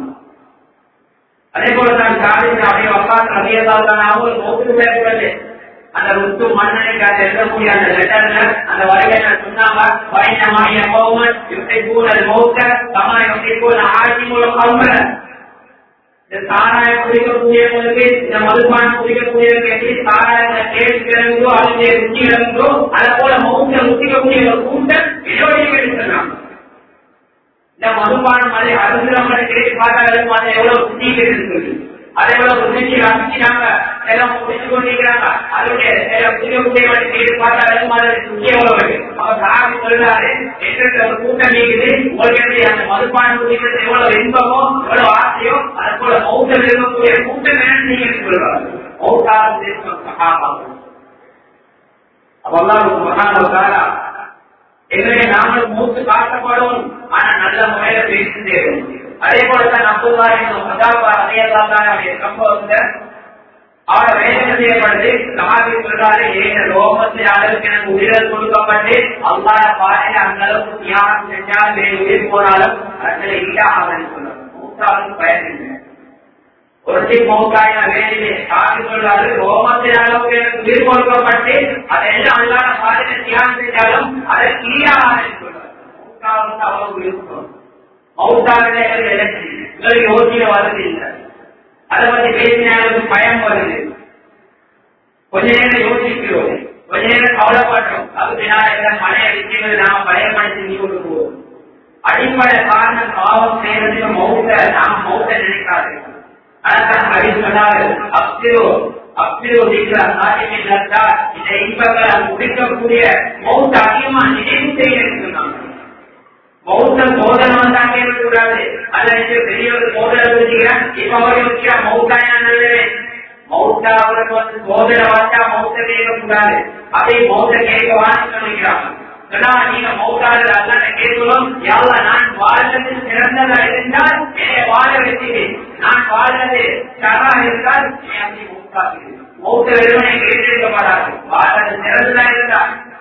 [SPEAKER 1] அதே போல நான் காலையில் அப்படியே வக்காத்து அப்படியேதான் ஒரு மௌத்து மேற்கொள்ளு அந்த ருத்து மன்னனுக்கு அதை எழுதக்கூடிய அந்த லெட்டர்ல அந்த வரையில சொன்னாங்க பயணமாகிய கோமன் இப்படி கூட மௌத்த தமா எப்படி கூட ஆட்சி மூலம் கவுமல இந்த சாராயம் குடிக்கக்கூடியவங்களுக்கு இந்த மதுபானம் குடிக்கக்கூடியவங்களுக்கு எப்படி சாராயத்தை கேட்டு இறந்தோ அதனுடைய ருச்சி இறந்தோ அதை போல மௌத்த ருச்சிக்கக்கூடிய ஒரு கூட்டம் இதோடைய எடுத்துறாங்க இந்த மதுபானம் அதை அருந்திரவங்களை கேட்டு பார்த்தாலும் அதை எவ்வளவு ருச்சிக்கு இருக்குது அதை எவ்வளவு ருச்சி ரசிக்கிறாங்க எல்லாம் குடிச்சு கொண்டிருக்கிறாங்க அதனுடைய புதியவங்களை கேட்டு பார்த்தாலும் அதை ருச்சி எவ்வளவு அவர் சாமி சொல்றாரு என்ற ஒரு கூட்டம் நீக்குது உங்களுக்கு அந்த மதுபானம் குடிக்கிறது எவ்வளவு இன்பமோ எவ்வளவு ஆசையோ அது போல மௌத்தம் இருக்கக்கூடிய கூட்டம் வேணும் நீங்க சொல்றாரு மௌத்தாரம் சகாபாகும் அப்பெல்லாம் மகானவர்களா எங்களை நாங்கள் மூத்து காட்டப்படும் ஆனா நல்ல முறையில பேசி தேரும் அதே போலதான் அப்துல்லாவுடைய சம்பவம் அவரை வேலை செய்யப்பட்டு சமாதி சொல்றாரு ஏன லோகத்தில் அளவுக்கு எனக்கு உயிரிழந்து கொடுக்கப்பட்டு அல்லாத பாதையில அந்த அளவுக்கு தியானம் செஞ்சால் உயிர் போனாலும் அதுல இல்ல அவன் சொல்றாரு பயனில்லை ஒரு மௌத்தாய வேலையிலே சாமி சொல்றாரு ரோமத்தின் அளவுக்கு எனக்கு உயிர் கொடுக்கப்பட்டு அதெல்லாம் அல்லாத பாதையில தியானம் செஞ்சாலும் அதை கீழாக சொல்றாரு அவ்வளவு விருப்பம் மௌத்தாவிலே எங்களுக்கு யோசிக்க வருது இல்லை அதை பத்தி பேசினாலும் பயம் வருது கொஞ்ச நேரம் யோசிக்கிறோம் கொஞ்ச நேரம் கவலைப்படுறோம் அதுக்கு நான் எல்லாம் மழையை விற்கிறது நாம பயன்படுத்தி செஞ்சு கொண்டு போவோம் அடிப்படை காரணம் பாவம் செய்யறதுக்கு மௌத்த நாம் மௌத்த நினைக்காது அதான் ஹரி சொன்னாரு அப்திரோ அப்திரோ நீக்கிற சாத்தியமே இருந்தா இந்த இன்பங்களை முடிக்கக்கூடிய மௌத்த அதிகமா நினைவு செய்யணும்னு சொன்னாங்க மௌத்த சோதனை வந்தாங்க இருக்கக்கூடாது அல்லது பெரிய ஒரு சோதனை வச்சுக்கிறேன் இப்ப அவர் வச்சுக்கிறா மௌத்தாயா நல்லது மௌத்தா அவருக்கு வந்து சோதனை வந்தா மௌத்த கேட்கக்கூடாது அதை மௌத்த கேட்க வாங்கி சொல்லிக்கிறாங்க சொன்னா நீங்க மௌத்தாளர் அல்லாத கேட்கணும் யாவ நான் வாழ்றது சிறந்ததா இருந்தால் என்னை வாழ வைத்தீர்கள் நான் வாழ்றது சரா இருந்தால் என்னை மௌத்தாகிறேன் மௌத்த வெறுமனை கேட்டிருக்க மாட்டார்கள் வாழ்றது சிறந்ததா இருந்தால்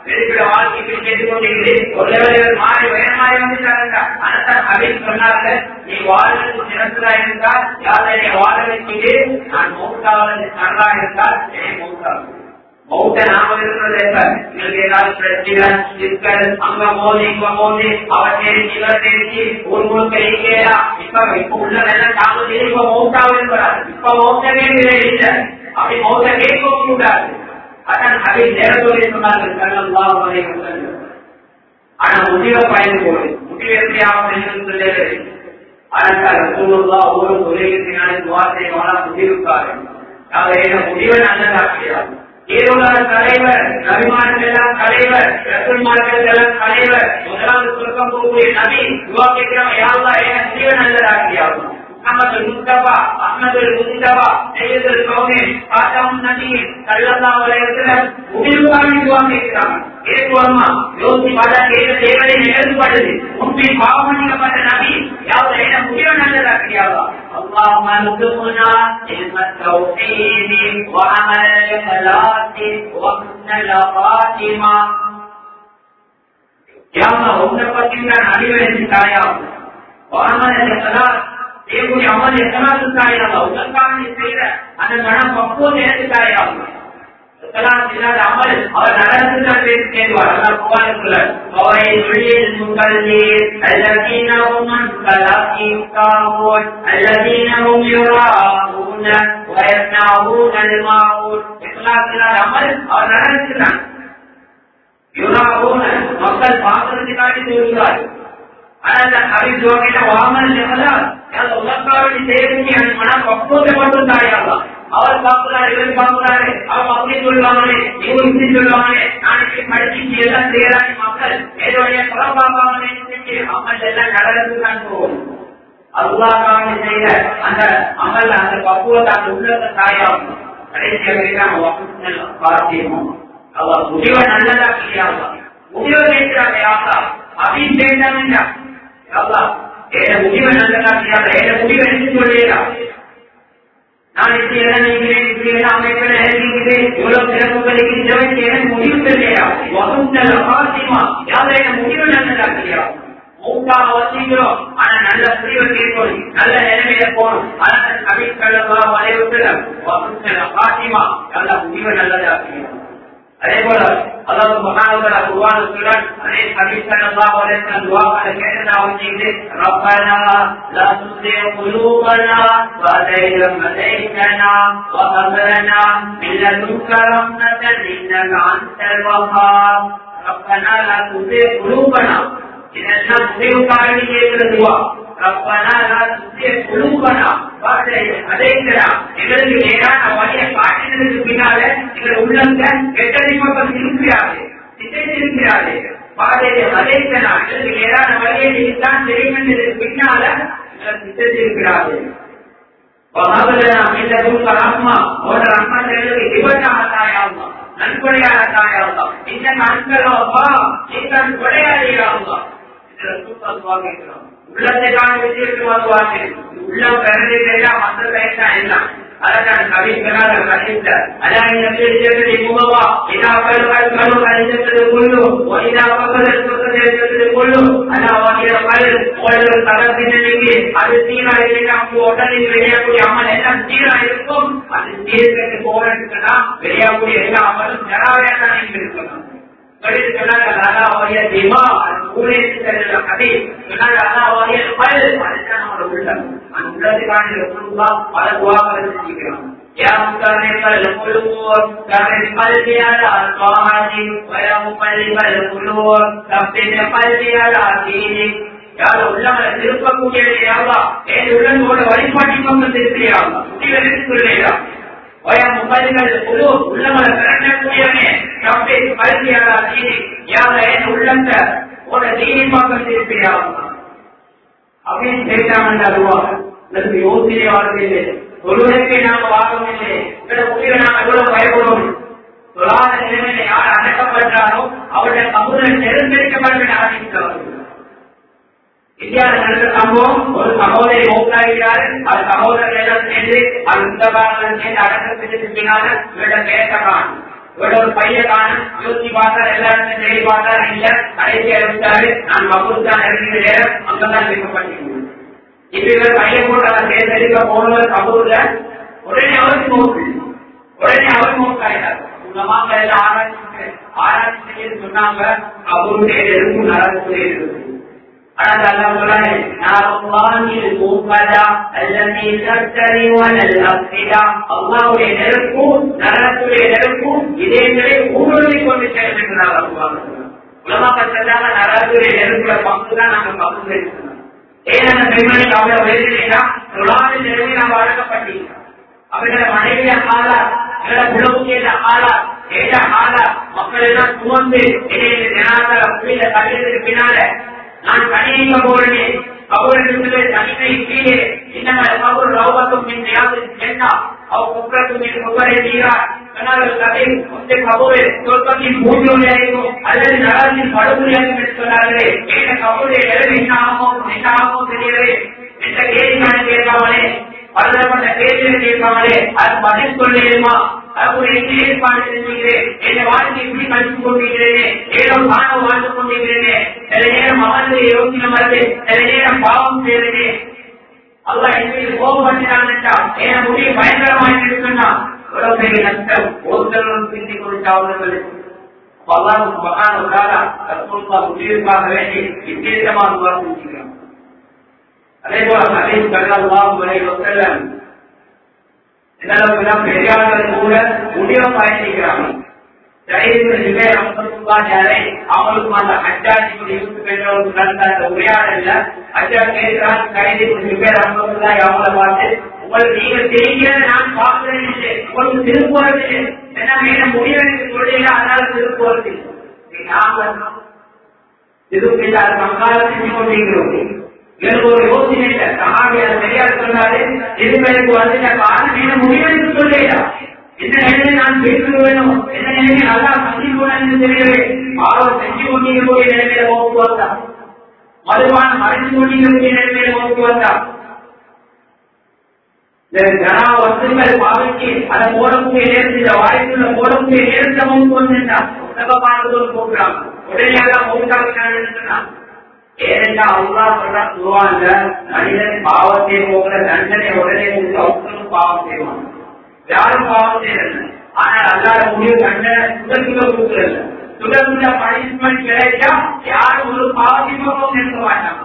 [SPEAKER 1] வெளிப்பிட வாழ்க்கைக்கு கேட்டுக் கொண்டிருக்கிறேன் ஒரு லெவலில் மாறி வேற மாறி வந்துட்டாங்க ஆனால் அப்படின்னு சொன்னாங்க நீ வாழ்வது சிறந்ததா இருந்தால் யாரை என்னை வாழ வைக்கிட்டு நான் மௌத்தாவது நன்றா இருந்தால் என்னை மௌத்தாவது மௌத்த நாம இருக்கிறது எப்ப உங்களுக்கு ஏதாவது பிரச்சனை சிக்கல் அங்க மோதி இங்க மோதி அவர் தெரிஞ்சு இவர் தெரிஞ்சு ஒரு முழுக்க இருக்கா இப்ப இப்ப உள்ள எல்லாம் தாமதி இப்ப மௌத்தாக இருக்கிறார் இப்ப மௌத்தமே இல்லை அப்படி மௌத்த கேட்க கூடாது அதான் அதை நேரத்தோடு சொன்னார்கள் சல்லல்லாஹு அலைஹி வஸல்லம் ஆனா முடிவை பயந்து போடு முடிவு எப்படியாவது சொல்லவே ஆனால் ரசூலுல்லா ஒவ்வொரு தொழிலுக்கு வார்த்தை வாழ முடிவுக்காரு அவர் என்ன முடிவை நல்லதாக்கிறார் ஏழுலக தலைவர் நபிமார்கள் எல்லாம் தலைவர் ரசூல்மார்கள் எல்லாம் தலைவர் முதலாவது சுருக்கம் போகக்கூடிய நபி துவா கேட்கிறவன் யாருலா என்ன முடிவை நல்லதாக்கியாகும் محمد المصطفى احمد المصطفى سيد الكونين خاتم النبيين صلى الله عليه وسلم முடிவுக்கான துவா கேட்கிறாங்க ஏற்றுவமா யோசி பார்த்தா கேட்ட தேவனை நிகழ்ப்படுது உண்மை பாவமணிக்கப்பட்ட நபி யாவது என்ன முடிவு நல்லதாக்கியாவா اللهم ارزقنا علم التوحيد وعمل الاخلاص وحسن الخاتمه يا الله உன்னை பற்றி நான் அறிவடைந்தாயா وعمل الاخلاص தேவனுடைய அமல் எத்தனாவது தாயாவா உனக்காக நீ செய்யற அந்த மனம் அப்போது ஏற்றுத்தாயா இல்லாத அமல் அவர் நடந்துதான் பேசி கேட்பார் அதான் புகாருக்குள்ள அவரை தொழில் முகல்லீர் அல்லதீனவும் கலாக்கிக்காவோன் அல்லதீனவும் யுராவுன வயஸ்னாவும் அல்மாவும் இஸ்லாத்திலாத அமல் அவர் நடந்துதான் யுராவுன மக்கள் பார்க்கறதுக்காக சொல்கிறார் ஆனால் அபின் ஜோகிட்ட வாமல் உலகாவளி செய்யக்கூடிய மனம் அப்போது மட்டும் தாயாகலாம் அவர் பார்க்கிறார் இவர் பார்க்கிறாரு அவர் அப்படி சொல்லுவாங்களே இவங்க இப்படி சொல்லுவாங்களே நாளைக்கு படிச்சு எல்லாம் செய்யறாங்க மக்கள் ஏதோ குறை பார்ப்பாங்களே அமல் எல்லாம் நடந்து தான் போகும் அல்லாஹாக செய்த அந்த அமல் அந்த பக்குவத்தை அந்த உள்ளத தாயாகும் கடைசியாக பார்த்தியோம் அவர் முடிவை நல்லதா இல்லையாவா முடிவை கேட்கிறாங்க யாரா அப்படின்னு கேட்டாங்க யாரா ஏன முடிவை நல்லதா இல்லையா ஏன முடிவை எடுத்து சொல்லிடா நான் இப்படி எல்லாம் நீங்களே இப்படி எல்லாம் அமைப்பில் எழுதிக்கிறேன் இவ்வளவு சிறப்புகள் இருக்கின்றவன் எனக்கு முடிவு தெரியலையா வகுந்தல் பாசிமா யாரை என்ன முடிவு நல்லதா இல்லையா மூக்காக வசீக்கிறோம் ஆனா நல்ல முடிவை கேட்கணும் நல்ல நிலைமையில போகணும் ஆனா கவிக்கல்லவா வளைவுல வகுந்தல் பாசிமா நல்ல முடிவை நல்லதா இல்லையா அதே போல அதாவது மகானவர குருவான சொல்றான் அதே சமீபல்லா வலைத்தன் துவாபான கேட்டதா வந்தீங்க ரப்பனா லா துஸிய குலூபனா வதைலம் மதைத்தனா வஹபலனா மில்லதுக்க ரஹ்மத்தன் இன்னக அன்தல் வஹாப் ரப்பனா லா துஸிய குலூபனா இதெல்லாம் முடிவுக்காரடி கேட்கிற துவா ரப்பனா லா துஸிய குலூபனா அதைக்கிறான் எங்களுக்கு நேரான வழியை காட்டினதுக்கு பின்னால எங்கள் உள்ளங்க கெட்டதை பக்கம் திரும்பியாது திசை திரும்பியாது பாதையை அதைக்கிறான் எங்களுக்கு நேரான வழியை நீங்கள் தான் தெரியும் என்றதுக்கு பின்னால எங்கள் திசை திரும்பிடாது நன்கொடையான தாயாவா இந்த நாட்களோப்பா நீங்கள் கொடையாளியாவா உள்ளத்துக்கான விஷயத்துக்கு வருவாங்க உள்ளம் பிறந்ததெல்லாம் மற்ற பேசா எல்லாம் அதான் கவிஞராக கணித்த அதான் நபியத்தை முகவா இதா கருவாய் கரு கணித்தது கொள்ளு இதா பக்கத்தில் கொள்ளு அதான் வாங்கிய பல் உங்களுக்கு தகத்தினருக்கு அது சீரா இருந்தால் உடனே வெளியாகக்கூடிய அமல் எல்லாம் சீரா இருக்கும் அது சீர்கட்டு போறதுக்குன்னா வெளியாகக்கூடிய எல்லா அமலும் ஜனாவே தான் இருக்கணும் يا مكرم القلوب كرم قلبي على طاعتك ويا مقلب القلوب ثبت قلبي على دينك யார் உள்ளவரை திருப்பக்கூடிய யாவா என் உள்ளங்களோட வழிபாட்டின் பக்கம் திருப்பியாவா சொல்லையா வயா முப்பதுகள் குழு உள்ளவரை பிறக்கக்கூடியவனே தப்பை கல்வியாளா தீனி யார என் உள்ளந்த உட தீனி பக்கம் திருப்பியாவா அப்படின்னு கேட்டாங்க அதுவா எனக்கு யோசனை வாழ்க்கையிலே தொழுகைக்கு நாம வாங்கவில்லை இந்த உயிரை நாம் எவ்வளவு பயப்படுவோம் தொழாத நிலைமையில யார் அடக்கப்பட்டாரோ அவருடைய சமூகம் நெருங்கடிக்கப்பட ஆரம்பித்தவர்கள் இந்தியாவில் நடந்த சம்பவம் ஒரு சகோதரி மௌத்தாகிறார் அது சகோதரர் எல்லாம் சேர்ந்து அந்த பாரதம் சேர்ந்து அடக்கத்துக்கு பின்னால இவரிடம் பேசலாம் இவரோட ஒரு பையன் காணும் யோசிச்சு பார்த்தாரு எல்லா இடத்தையும் தேடி பார்த்தாரு இல்ல கடைசியா இருந்தாரு நான் மகுத்தான் இருக்கிற நேரம் அங்கதான் வைக்கப்பட்டிருக்கேன் இப்ப இவர் பையன் போட்டு அதை தேர்ந்தெடுக்க போனவர் கபூர்ல உடனே அவருக்கு நோக்கு உடனே அவர் நோக்காயிட்டார் உலமாக எல்லாம் ஆராய்ச்சி ஆராய்ச்சி செய்ய சொன்னாங்க கபூருடைய நெருப்பு நரகத்திலே இருக்குது ஆனால் அல்லாஹ் சொல்றாரு நாரல்லாஹில் மூக்கதா அல்லதி தர்தரி வலல் அஃபிதா அல்லாஹ்வுடைய நெருப்பு நரகத்துடைய நெருப்பு இதயங்களை ஊடுருவி கொண்டு செல்கின்றார் அல்லாஹ் உலமாக சொன்னாங்க நரகத்துடைய நெருப்புல பங்கு தான் நாங்க பங்கு எடுக்கணும் ஏன் அந்த பெண்மணிக்கு அவ்வளவு வேதனைனா தொழாத நிலைமை நாம் வழங்கப்பட்டிருக்கிறோம் அவர்கள மனைவிய ஆளா எங்களோட குடும்பத்திய ஆளா ஏழ ஆளா மக்கள் எல்லாம் சுமந்து இடையில ஜனாதார கீழே தள்ளியதுக்கு பின்னால நான் தனியாக போறேன் கபூரத்திலே தனிமை கீழே இன்னம கபூர் ரவுபத்தும் மின் ரியாதில் ஜன்னா அவ் குப்ரத்தும் மின் குபரை நீரார் சொன்னார்கள் கதை முந்தைய கபூரை சொர்க்கத்தின் பூஜையாகும் அல்லது நரகத்தின் படுகொலையாகும் என்று சொன்னார்களே ஏன கபூரை எழுதி என்ன ஆகுமோ என்ன ஆகுமோ தெரியவே என்ற கேள்விக்கான கேட்காமலே பலதரப்பட்ட கேள்விகளை கேட்காமலே அது பதில் சொல்லுமா அதுக்குரிய என்ன ஏற்பாடு செஞ்சுகிறேன் என் வாழ்க்கை இப்படி கழித்துக் கொண்டிருக்கிறேனே ஏதோ காண வாழ்ந்து கொண்டிருக்கிறேனே சில நேரம் அமர்ந்து யோசனை மறந்து சில நேரம் பாவம் செய்கிறேனே அல்லா என் கோபப்பட்டான் என்றால் என முடிவு பயங்கரமாக இருக்குன்னா எவ்வளவு பெரிய நஷ்டம் ஒருத்தரும் சிந்தி கொடுத்தார்கள் அல்லாஹ் மகான் உடாரா ரசூலுல்லாஹ் முடிவுக்காக வேண்டி விசேஷமாக துவா செஞ்சுக்கிறோம் அதே போல ஹதீஸ் ஸல்லல்லாஹு அலைஹி வஸல்லம் இதெல்லாம் பெரியார்கள் கூட முடிவை பயணிக்கிறாங்க அவங்களுக்கு அந்த அஜாஜி யூசுப் என்றவருக்கு நடந்த அந்த உரையாடல அஜா கேட்கிறான் கைதி பேர் அம்பதுல்லாய் அவங்கள பார்த்து உங்களுக்கு நீங்க செய்கிறத நான் பார்க்கிறேன் இல்லை உங்களுக்கு திருப்போறது இல்லை என்ன மேல முடிவு சொல்றீங்க அதனால திருப்போறது இல்லை திருப்பி அது மங்கால செஞ்சு கொண்டிருக்கிறோம் எனக்கு ஒரு யோசனை இல்லை சகாபி அது பெரியார் சொன்னாரு திருப்பதிக்கு வந்து காரணம் என்ன முடிவெடுத்து சொல்லேடா என்ன நிலையை நான் பேசுவேனோ என்ன நிலையை நல்லா சந்திக்கணும் தெரியவே பாவம் செஞ்சு கொண்டிருக்கக்கூடிய நிலைமையில போக்கு வந்தா மதுவான மறைந்து கொண்டிருக்கக்கூடிய நிலைமையில போக்கு வந்தா ஜனா வசதிகள் பாவிச்சு அதை போடக்கூடிய நேரத்தில் இந்த வாய்ப்புள்ள போடக்கூடிய நேரத்தை போக்கு வந்துட்டா புத்தகமானது ஒரு போக்குறாங்க உடனே எல்லாம் போட்டாங்க ஏனென்றா அல்லா சொல்ற சொல்லுவாங்க மனிதன் பாவத்தை போகிற தண்டனை உடனே கொடுத்து அவங்களும் பாவம் செய்வாங்க யாரும் பாவம் செய்யறது ஆனால் அல்லாத முடிவு தண்டனை சுடத்துல கொடுக்கறது சுடத்துல பனிஷ்மெண்ட் கிடைச்சா யாரும் ஒரு பாவத்தையும் நிறுத்த மாட்டாங்க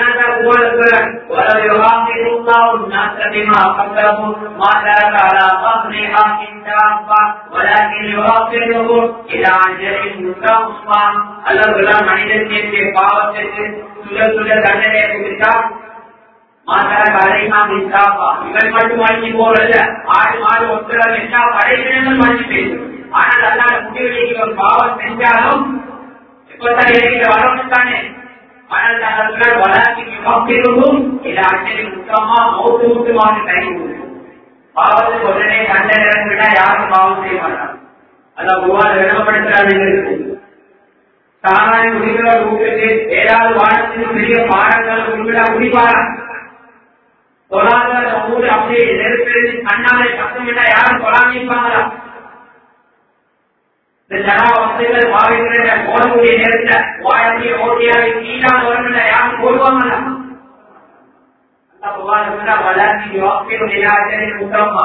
[SPEAKER 1] ولو يؤاخذ الله الناس بما قدموا ما ترك على ظهرها من دابة ولكن يؤخرهم إلى أجل مسمى الله மனிதனுக்கு பாவத்திற்கு சுட சுட தண்டனை கொடுத்தா மாதார கரைமா மின்சாப்பா இவன் மட்டும் வாங்கி போறத ஆடு மாடு ஒத்துறாங்க எல்லா படைப்பினங்களும் வாங்கி பேசும் ஆனால் அல்லாத முடிவு இவன் பாவம் செஞ்சாலும் இப்பதான் இருக்கிற வரணும் தானே ஆனால் நாங்கள் வளர்ச்சி நோக்கிலும் இது அச்சனை முக்கியமா மௌத்து முக்கியமாக கை பாவத்துக்கு உடனே கண்டனை விட யாரும் பாவம் செய்ய மாட்டாங்க அதான் உருவாத விளம்பப்படுத்துறாங்க சாராய முடிவுகளை கூப்பிட்டு ஏதாவது வானத்தின் பெரிய பாடங்களை குறிப்பிடா குடிப்பாரா பொருளாதார ஊர் அப்படியே நெருப்பெழுதி கண்ணாலை சத்தம் விட்டா யாரும் சொல்லாமிப்பாங்களா இந்த ஜனா வசதிகள் பாவிக்கிற போடக்கூடிய நேரத்துல வாழக்கூடிய ஓட்டியாக கீழாக வரும் யாரும் போடுவாங்களா வளர்ச்சி யோக்கியம் நிராஜனை முத்தம்மா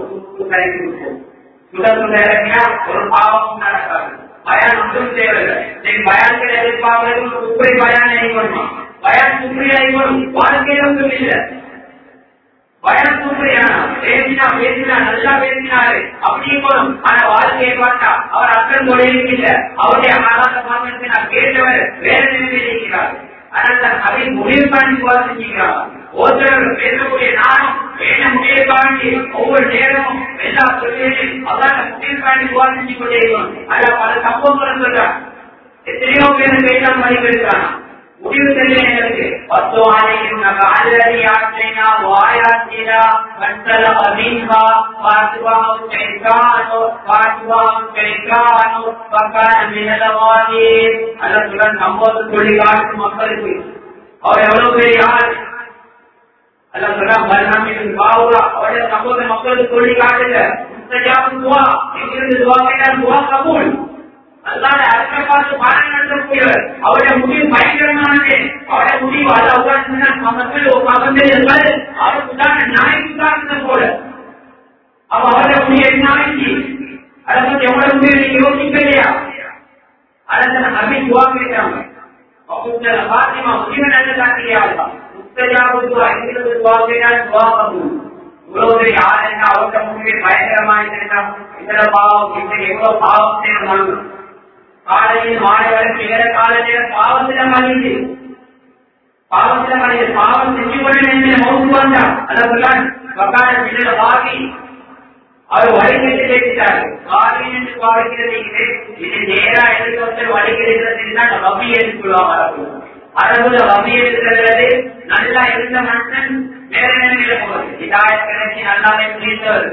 [SPEAKER 1] சுடத்து நேரங்களா ஒரு பாவம் நடக்காது பயான் ஒன்றும் தேவையில்லை சரி பயான்கள் எதிர்பார்க்கிறது உப்பை பயான் அணிவணுமா பயான் சுப்ரி அணிவணும் வாழ்க்கையில ஒன்றும் இல்லை பயான் சுப்ரியானா பேசினா பேசினா நல்லா பேசினாரு அப்படியும் ஆனா வாழ்க்கையை பார்த்தா அவர் அக்கன் தொழிலுக்கு அவருடைய ஆளாத பார்த்து நான் கேட்டவர் வேற நிலையில் இருக்கிறார் ஆனால் அதை முடிவு பண்ணி போல செஞ்சுக்கிறார் ஒருத்தர் பேசக்கூடிய நானும் பேச முடிவு பண்ணி ஒவ்வொரு நேரமும் எல்லா தொழிலையும் அதான் முடிவு பண்ணி போல செஞ்சு கொண்டே அதான் பல சம்பவங்கள் சொல்றான் எத்தனையோ பேர் பேசாம மணி பேசுறான் முடிவு தெரியங்களுக்கு பத்து ஆணையும் அல்லது ஆற்றினா வாயாற்றினா மண்டல அமீன்ஹா பாத்துவாம் கிடைக்கானோ பாத்துவாம் கிடைக்கானோ பக்கான மினலவாதி அல்லதுடன் சம்பவத்தை சொல்லி காட்டும் மக்களுக்கு அவர் எவ்வளவு பேர் யார் அல்ல சொன்னா மரணமின் பாவுரா அவருடைய சம்பவத்தை மக்களுக்கு சொல்லி காட்டுங்க முஸ்தஜாபு துவா எங்கிருந்து துவா கேட்டால் துவா கபூல் அல்லாத அரசை பார்த்து பாடம் நடத்தக்கூடியவர் அவருடைய முடிவு பயங்கரமானது அவருடைய முடிவு அல்ல உட்கார்ந்து மக்கள் பக்கத்தில் இருப்பது அவருக்கு உதாரண நாய்க்கு உதாரணம் போல அவ அவருடைய முடிவு என்ன நாய்க்கு அதை பத்தி எவ்வளவு முடிவு நீங்க யோசிக்கலையா அதை நம்பி துவா கேட்டாங்க அவங்க பாத்திமா முடிவு நல்ல காட்டியா முஸ்தஜாபு துவா எங்கிருந்து துவா கேட்டால் துவா கபூல் இவ்வளவு பெரிய ஆள் என்ன அவர்கிட்ட முடிவு பயங்கரமா இருந்தா இந்த பாவம் இந்த எவ்வளவு பாவம் செய்யணும் காலையில் மாலை வரைக்கும் வேற காலையில பாவத்தில மறைந்து பாவத்தில மறைந்து பாவம் செஞ்சு கொண்டு மௌத்து வந்தா அதான் வக்கால பிள்ளை வாங்கி அவர் வழிகட்டு பேசிட்டாரு காலையில் என்று பாவிக்கிறது இது நேரா எடுத்து வந்து வழிகிறது ரவி என்று சொல்லுவாங்க அரபுல ரவி எடுக்கிறது நல்லா இருந்த மனுஷன் வேற நிலைமையில போகுது இதாய கிணச்சி நல்லாவே புரிந்தவர்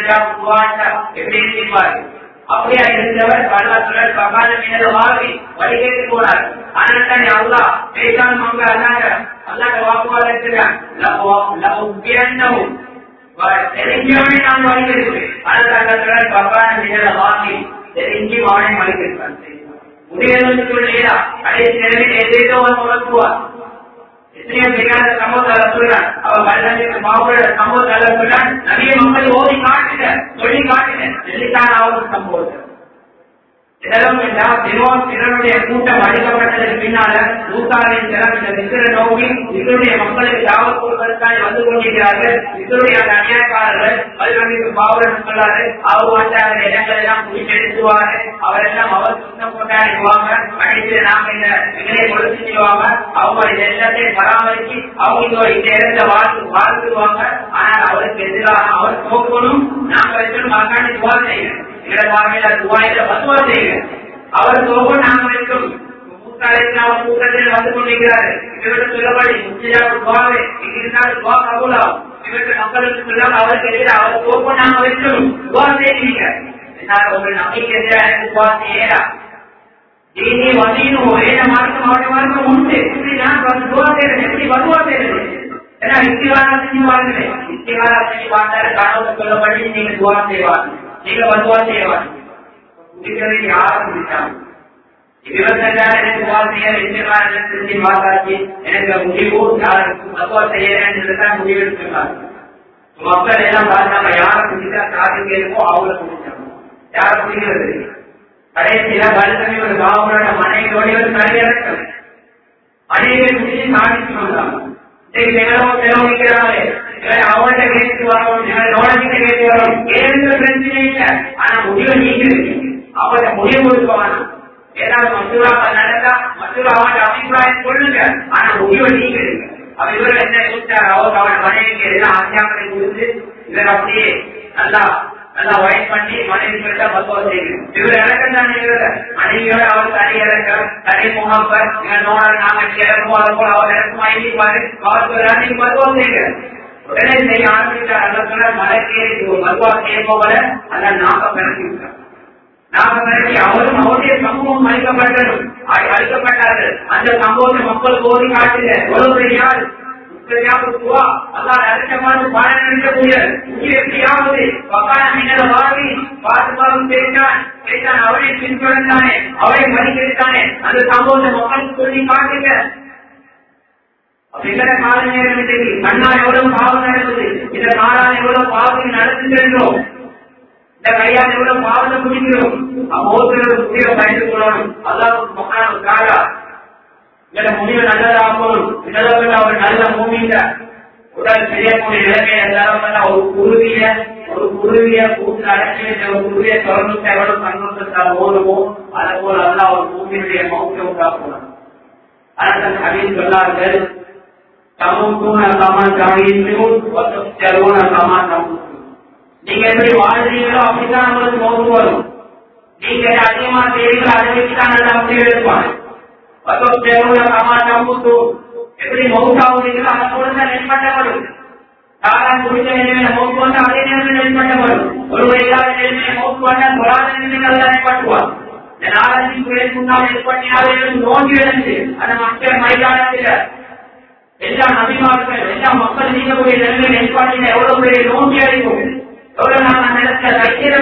[SPEAKER 1] எப்படி இருப்பார் அப்படியா இருந்தவர் பல்லாத்துடன் பகால மீனத வாங்கி வழிகேட்டு போனார் ஆனால் அல்லா பேசாம அவங்க அல்லாங்க அல்லாங்க வாக்குவாதம் இருக்கிறான் தெரிஞ்சவனே நான் வழிகேட்டு ஆனால் பகால மீனத வாங்கி தெரிஞ்சு அவனை வழிகேட்டான் முடியாது சொல்லியா கடைசி நிலையில் எதேதோ உணர்த்துவார் எத்தனையோ தெரியாத சமூகத்தால சொல்றான் அவ கல்லஞ்சுக்கு மாவுட சமூகத்தால சொல்றான் நிறைய மக்கள் ஓதி காட்டுங்க சொல்லி காட்டுங்க சொல்லித்தான் அவரும் சம்பவம் இதெல்லாம் எல்லாம் தினமும் பிறனுடைய கூட்டம் அளிக்கப்பட்டதற்கு பின்னால நூத்தாரின் தினம் இந்த விசிற நோக்கி இதனுடைய மக்களுக்கு தாவல் கொடுப்பதற்காக வந்து கொண்டிருக்கிறார்கள் இதனுடைய அந்த அநியாயக்காரர்கள் பல்வேறு பாவரன் சொல்லாரு அவர் வந்து அந்த இடங்கள் எல்லாம் குடிச்செடுத்துவாரு அவரெல்லாம் அவர் சுத்தம் கொண்டாடிடுவாங்க அடித்து நாம இந்த விலையை கொடுத்து செய்வாங்க அவங்க இது எல்லாத்தையும் பராமரிச்சு அவங்க இந்த இடத்துல வாழ்த்து வாழ்த்துருவாங்க ஆனால் அவருக்கு எதிராக அவர் போக்கணும் நாங்க வச்சு மக்காண்டி துவா செய்யணும் இடமாகில துவாயில பத்துவா செய்யுங்க அவர் தோகம் நாங்க வைக்கும் கூட்டத்தில் வந்து கொண்டிருக்கிறாரு இவருக்கு சொல்லபடி முச்சியாக துவாவே இங்கிருந்தால் துவா கபூலாகும் இவருக்கு மக்களுக்கு சொல்லாம அவருக்கு எதிராக அவர் தோகம் நாங்க வைக்கும் துவா செய்வீங்க என்னால் உங்கள் நம்பிக்கை எதிராக எனக்கு துவா செய்யலா தீனி வதீனும் ஒரே மார்க்கம் அவருடைய மார்க்கம் உண்டு இப்படி நான் வந்து துவா செய்யறது எப்படி பதுவா செய்யறது ஏன்னா இஸ்திகாரா செஞ்சு வாழ்ந்து இஸ்திகாரா செஞ்சு பார்த்தாரு கனவு சொல்லப்படி நீங்க துவா செய்வாங்க நீங்க பதுவா செய்வாங்க குடிக்கிறது யாரும் குடிச்சாங்க இருபத்தஞ்சாயிரம் எனக்கு துவா செய்ய இஸ்திகாரம் செஞ்சு பார்த்தாச்சு எனக்கு முடிவு பதுவா செய்யறேன்னு தான் முடிவு எடுத்துருக்காங்க மக்கள் எல்லாம் பார்த்தாங்க யாரை குடிச்சா காது கேட்போ அவங்கள குடிச்சாங்க யாரை குடிக்கிறது கடைசியில பலத்தனி ஒரு பாவனோட மனைவியோட ஒரு கல்யாணம் மனைவியை குடிச்சு சாதிச்சு வந்தாங்க அவன்கிட்ட கேட்டு வரோம் நோடகிட்ட கேட்டு வரோம் ஏழு பிரச்சனை இல்ல ஆனா முடிவை நீங்க அவட முடிவு கொடுப்பான் ஏதாவது மசூராவை நடந்தா மசூரா அவன் அபிப்பிராயம் சொல்லுங்க ஆனா முடிவை நீங்க அவ இவர் என்ன யோசிச்சார் அவர் அவன் மனைவிக்கு எல்லாம் ஆசியாக்களை கொடுத்து இவர் அப்படியே நல்லா நல்லா வயசு பண்ணி மனைவி கிட்ட பக்குவ செய்யுங்க இவர் இறக்கம் தான் இவர் மனைவியோட அவர் தனி இறக்கம் தனி முகப்பர் நோட நாங்க இறக்குமோ அது போல அவர் இறக்குமா இருப்பாரு அவருக்கு நீங்க பக்குவ செய்யுங்க உடனே செய்ய ஆரம்பிச்சார் அந்த சொல்ல மலைக்கேறி பக்குவா செய்ய போகல அந்த நாக்க பிறக்கி விட்டார் நாம பிறகு அவரும் அவருடைய சமூகம் அழிக்கப்பட்டதும் அழிக்கப்பட்டார்கள் அந்த சம்பவத்தை மக்கள் கோரி காட்டுங்க ஒரு பெரிய அவரை பின்தொடர்ந்தானே அவரை மதிக்கிறானே அந்த சம்பவத்தை மக்களுக்கு சொல்லி காட்டுங்க எங்கட கால நேரம் தெரியும் கண்ணால் எவ்வளவு பாவம் நடக்குது இந்த காலால் எவ்வளவு பாவம் நடந்து சென்றோம் இந்த கையால் எவ்வளவு பாவத்தை குடிக்கிறோம் அப்போது முடிவை பயந்து கொள்ளணும் அதான் மக்கள் காலா எங்களோட முடிவு நல்லதாகணும் இதற்கு அவர் நல்ல பூமியில உடல் செய்யக்கூடிய இலக்கை எல்லாரும் ஒரு குருவிய ஒரு குருவிய கூட்டு அடைச்சி ஒரு குருவிய தொடர்ந்து எவ்வளவு கண்ணோட்டத்தால் ஓடுமோ அதை போல அல்ல ஒரு பூமியுடைய மௌத்த உண்டாக்கணும் அதற்கு அப்படின்னு சொன்னார்கள் சமூகம் சமான் கவனித்தும் செலவுன சமான் நீங்க எப்படி வாழ்றீங்களோ அப்படித்தான் உங்களுக்கு மௌத்து வரும் நீங்க அதிகமா செய்வீங்களோ அதை வச்சுதான் நல்ல முடிவு எடுப்பாங்க எப்படி மௌத்தாவுதீங்களோ அதை போலதான் நெற்பட்டப்படும் காலம் குடித்த நிலைமையில மௌத்து வந்து அதே நேரத்தில் நெற்பட்டப்படும் ஒருவர் இல்லாத நிலைமையில மௌத்து வந்தா தொழாத நிலைமைகள் தான் நெற்பட்டுவார் இந்த நாலஞ்சு பேருக்கு முன்னால் நெற்பட்டினாலே நோங்கி விழுந்து அந்த மக்கள் மைதானத்தில் எல்லா நபிமார்கள் எல்லா மக்கள் நீங்கக்கூடிய நிலைமையில் நெற்பாட்டின எவ்வளவு பெரிய நோங்கி அடைக்கும் எவ்வளவு நான் அந்த இடத்துல வைக்கிற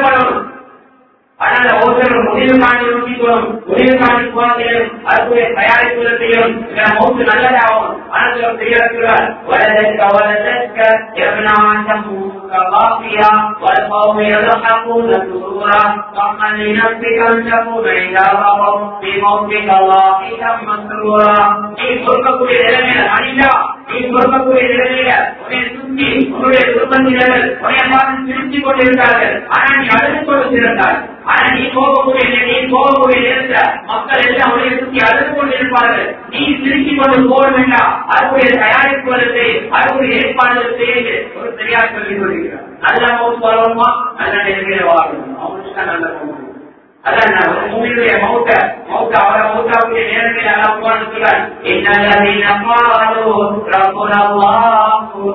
[SPEAKER 1] முடிவு காணி யோசிக்கணும் முடிவு காணி போனதையும் அதுக்குரிய தயாரிப்புகளையும் மௌத்து நல்லதாகும் ஆனால் செய்யறார் வலதற்க வலதற்க எவனாண்டம் باقيا والقوم يضحكون سرورا ومن لنفسك ان تكون اذا غضب بموتك ضاحكا مسرورا நீ கொடுக்கக்கூடிய நிலைமையில அணிந்தா நீ கொடுக்கக்கூடிய நிலைமையில உன்னை சுற்றி உன்னுடைய குடும்பத்தினர்கள் உன்னை பார்த்து சிரிச்சு கொண்டிருந்தார்கள் ஆனா நீ அழுது கொண்டிருந்தாய் ஆனா நீ போகக்கூடிய நீ போகக்கூடிய நேரத்துல மக்கள் எல்லாம் உன்னை சுற்றி அழுது கொண்டிருப்பார்கள் நீ சிரிச்சு கொண்டு போக வேண்டாம் அதுக்குரிய தயாரிப்புகளுக்கு அதுக்குரிய ஏற்பாடுகள் செய்து ஒரு சரியாக சொல்லிக் கொள்கிறார் நல்ல மௌத் வரணுமா நல்ல நிலைமையில வாழணும் அவனுக்கு தான் நல்ல மௌத் அதான் மூவியுடைய மௌத்த மௌத்த அவரை மௌத்தாவுடைய நேரத்தில் எல்லாம் உட்கார்ந்துக்கிறார் இன்னல்லதீன قالوا ربنا الله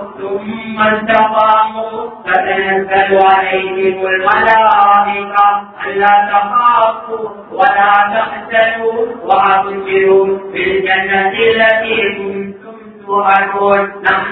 [SPEAKER 1] ثم استقاموا تتنزل عليهم الملائكة ألا تخافوا ولا تحزنوا وأبشروا بالجنة التي كنتم توعدون نحن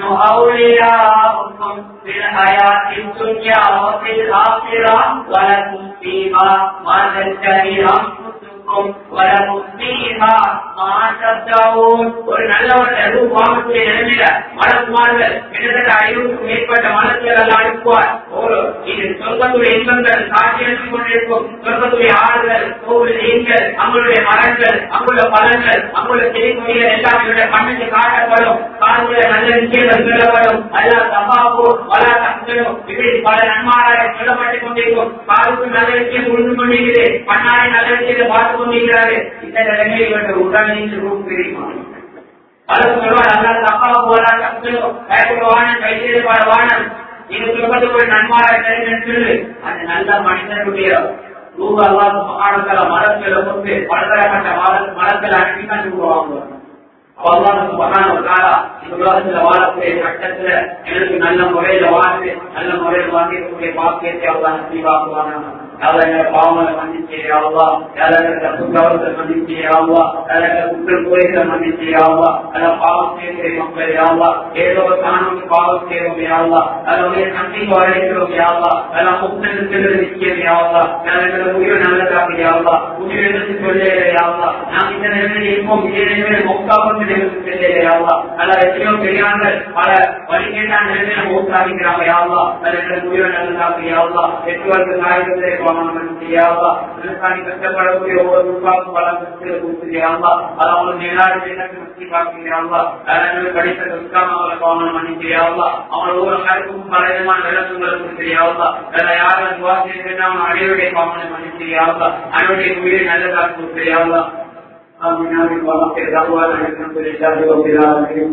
[SPEAKER 1] أولياؤكم في الحياة الدنيا وفي الآخرة ولكم فيها ما تشتهي أنفسكم ولكم فيها ما تدعون ஒரு நல்ல ஒரு எதுவும் வாங்கக்கூடிய நிலைமையில மலக்குமார்கள் கிட்டத்தட்ட ஐநூறுக்கும் மேற்பட்ட மலக்குகள் அனுப்புவார் ஒரு இது சொர்க்கத்துடைய இன்பங்கள் காட்சி அளித்துக் கொண்டிருக்கும் சொர்க்கத்துடைய ஆறுகள் கோவில் நீங்கள் அங்களுடைய மரங்கள் அங்குள்ள பழங்கள் அங்குள்ள செடிக்கொடிகள் எல்லாம் இவருடைய கண்ணுக்கு காட்டப்படும் காதுல நல்ல விஷயங்கள் சொல்லப்படும் அல்லா தப்பாப்போ வலா தக்கணும் இப்படி பல நன்மாராக சொல்லப்பட்டுக் கொண்டிருக்கும் காதுக்கு நல்ல விஷயம் உழுந்து கொண்டிருக்கிறது கண்ணாடி நல்ல விஷயத்தை பார்த்து கொண்டிருக்கிறாரு இந்த நிலைமையில் இவர்கள் உடலில் ரூம் தெரியுமா பலரும் சொல்வார் அல்லா தப்பா போலா தக்கணும் பயப்படுவான கைது வானம் இது சொல்வது ஒரு நன்மாராக சொல்லு அது நல்ல மனிதனுடைய ரூபா அல்லாஹ் சுப்ஹானஹு மரத்துல கொண்டு பலதரப்பட்ட மரத்தில் அனுப்பி தான் ரூபாங்க அல்லாஹ் சுப்ஹானஹு வ தஆலா இந்த உலகத்துல வாழக்கூடிய கட்டத்துல எனக்கு நல்ல முறையில வாழ்ந்து நல்ல முறையில் வாழ்ந்திருக்கக்கூடிய பாக்கியத்தை அல்லாஹ் நசீபாக்குவானாக யாழக பாவங்களை மன்னிச்சே ஆவா யாழக தப்பு கவனத்தை மன்னிச்சே ஆவா யாழக குற்றம் குறைகளை மன்னிச்சே ஆவா அல்ல பாவம் செய்கிற மக்கள் யாவா ஏதோ ஒரு காரணம் பாவம் செய்வோம் யாவா அதனுடைய நன்றிக்கு வரைக்கிறோம் யாவா அல்ல முக்தனுக்கு நிச்சயம் யாவா யாழக உயிர் நல்லதாக யாவா உயிர் எடுத்து சொல்லே யாவா நாம் இந்த நிலைமையில் இருப்போம் இதே நிலைமையில் மொக்காபத்து செல்லே யாவா அல்ல எத்தனையோ பெரியார்கள் பல வழிகேட்டான நிலைமையில மௌத்தாகிறாங்க யாவா அல்ல உயிர் நல்லதாக யாவா பெற்றோருக்கு நாயகத்தை செய்யாவா விவசாயி கஷ்டப்படக்கூடிய ஒவ்வொரு ரூபாய்க்கும் பல கஷ்டத்தை கொடுத்துறியாவா அது அவங்களுக்கு நேராக எனக்கு முக்தி பார்க்கிறாவா அதனால படித்த கஷ்டம் அவங்களை கவனம் பண்ணிக்கிறாவா அவங்கள ஒவ்வொரு காலத்துக்கும் பல விதமான விளக்கங்களை கொடுத்துறியாவா வேற யாரும் துவா செய்யணும் அவன் அடியுடைய கவனம் பண்ணிக்கிறாவா அடியுடைய உயிரை நல்லதாக கொடுத்துறியாவா آمين آمين وآخر دعوانا الحمد لله رب العالمين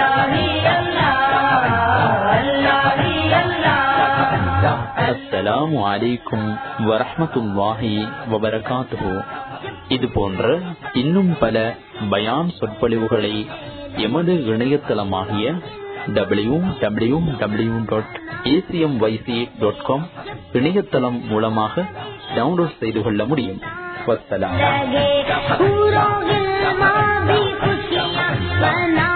[SPEAKER 2] அஸ்ஸலாமு அலைக்கும் வரஹ்மத்துல்லாஹி வபரகாத்துஹு இது போன்ற இன்னும் பல பயான் சொற்பொழிவுகளை எமது இணையதளமாகிய W W W dot ACM YC dot com இணையதளம் மூலமாக டவுன்லோட் செய்து கொள்ள முடியும் வசலாம்
[SPEAKER 3] लगे फूलों गिलमा भी खुशियाँ मना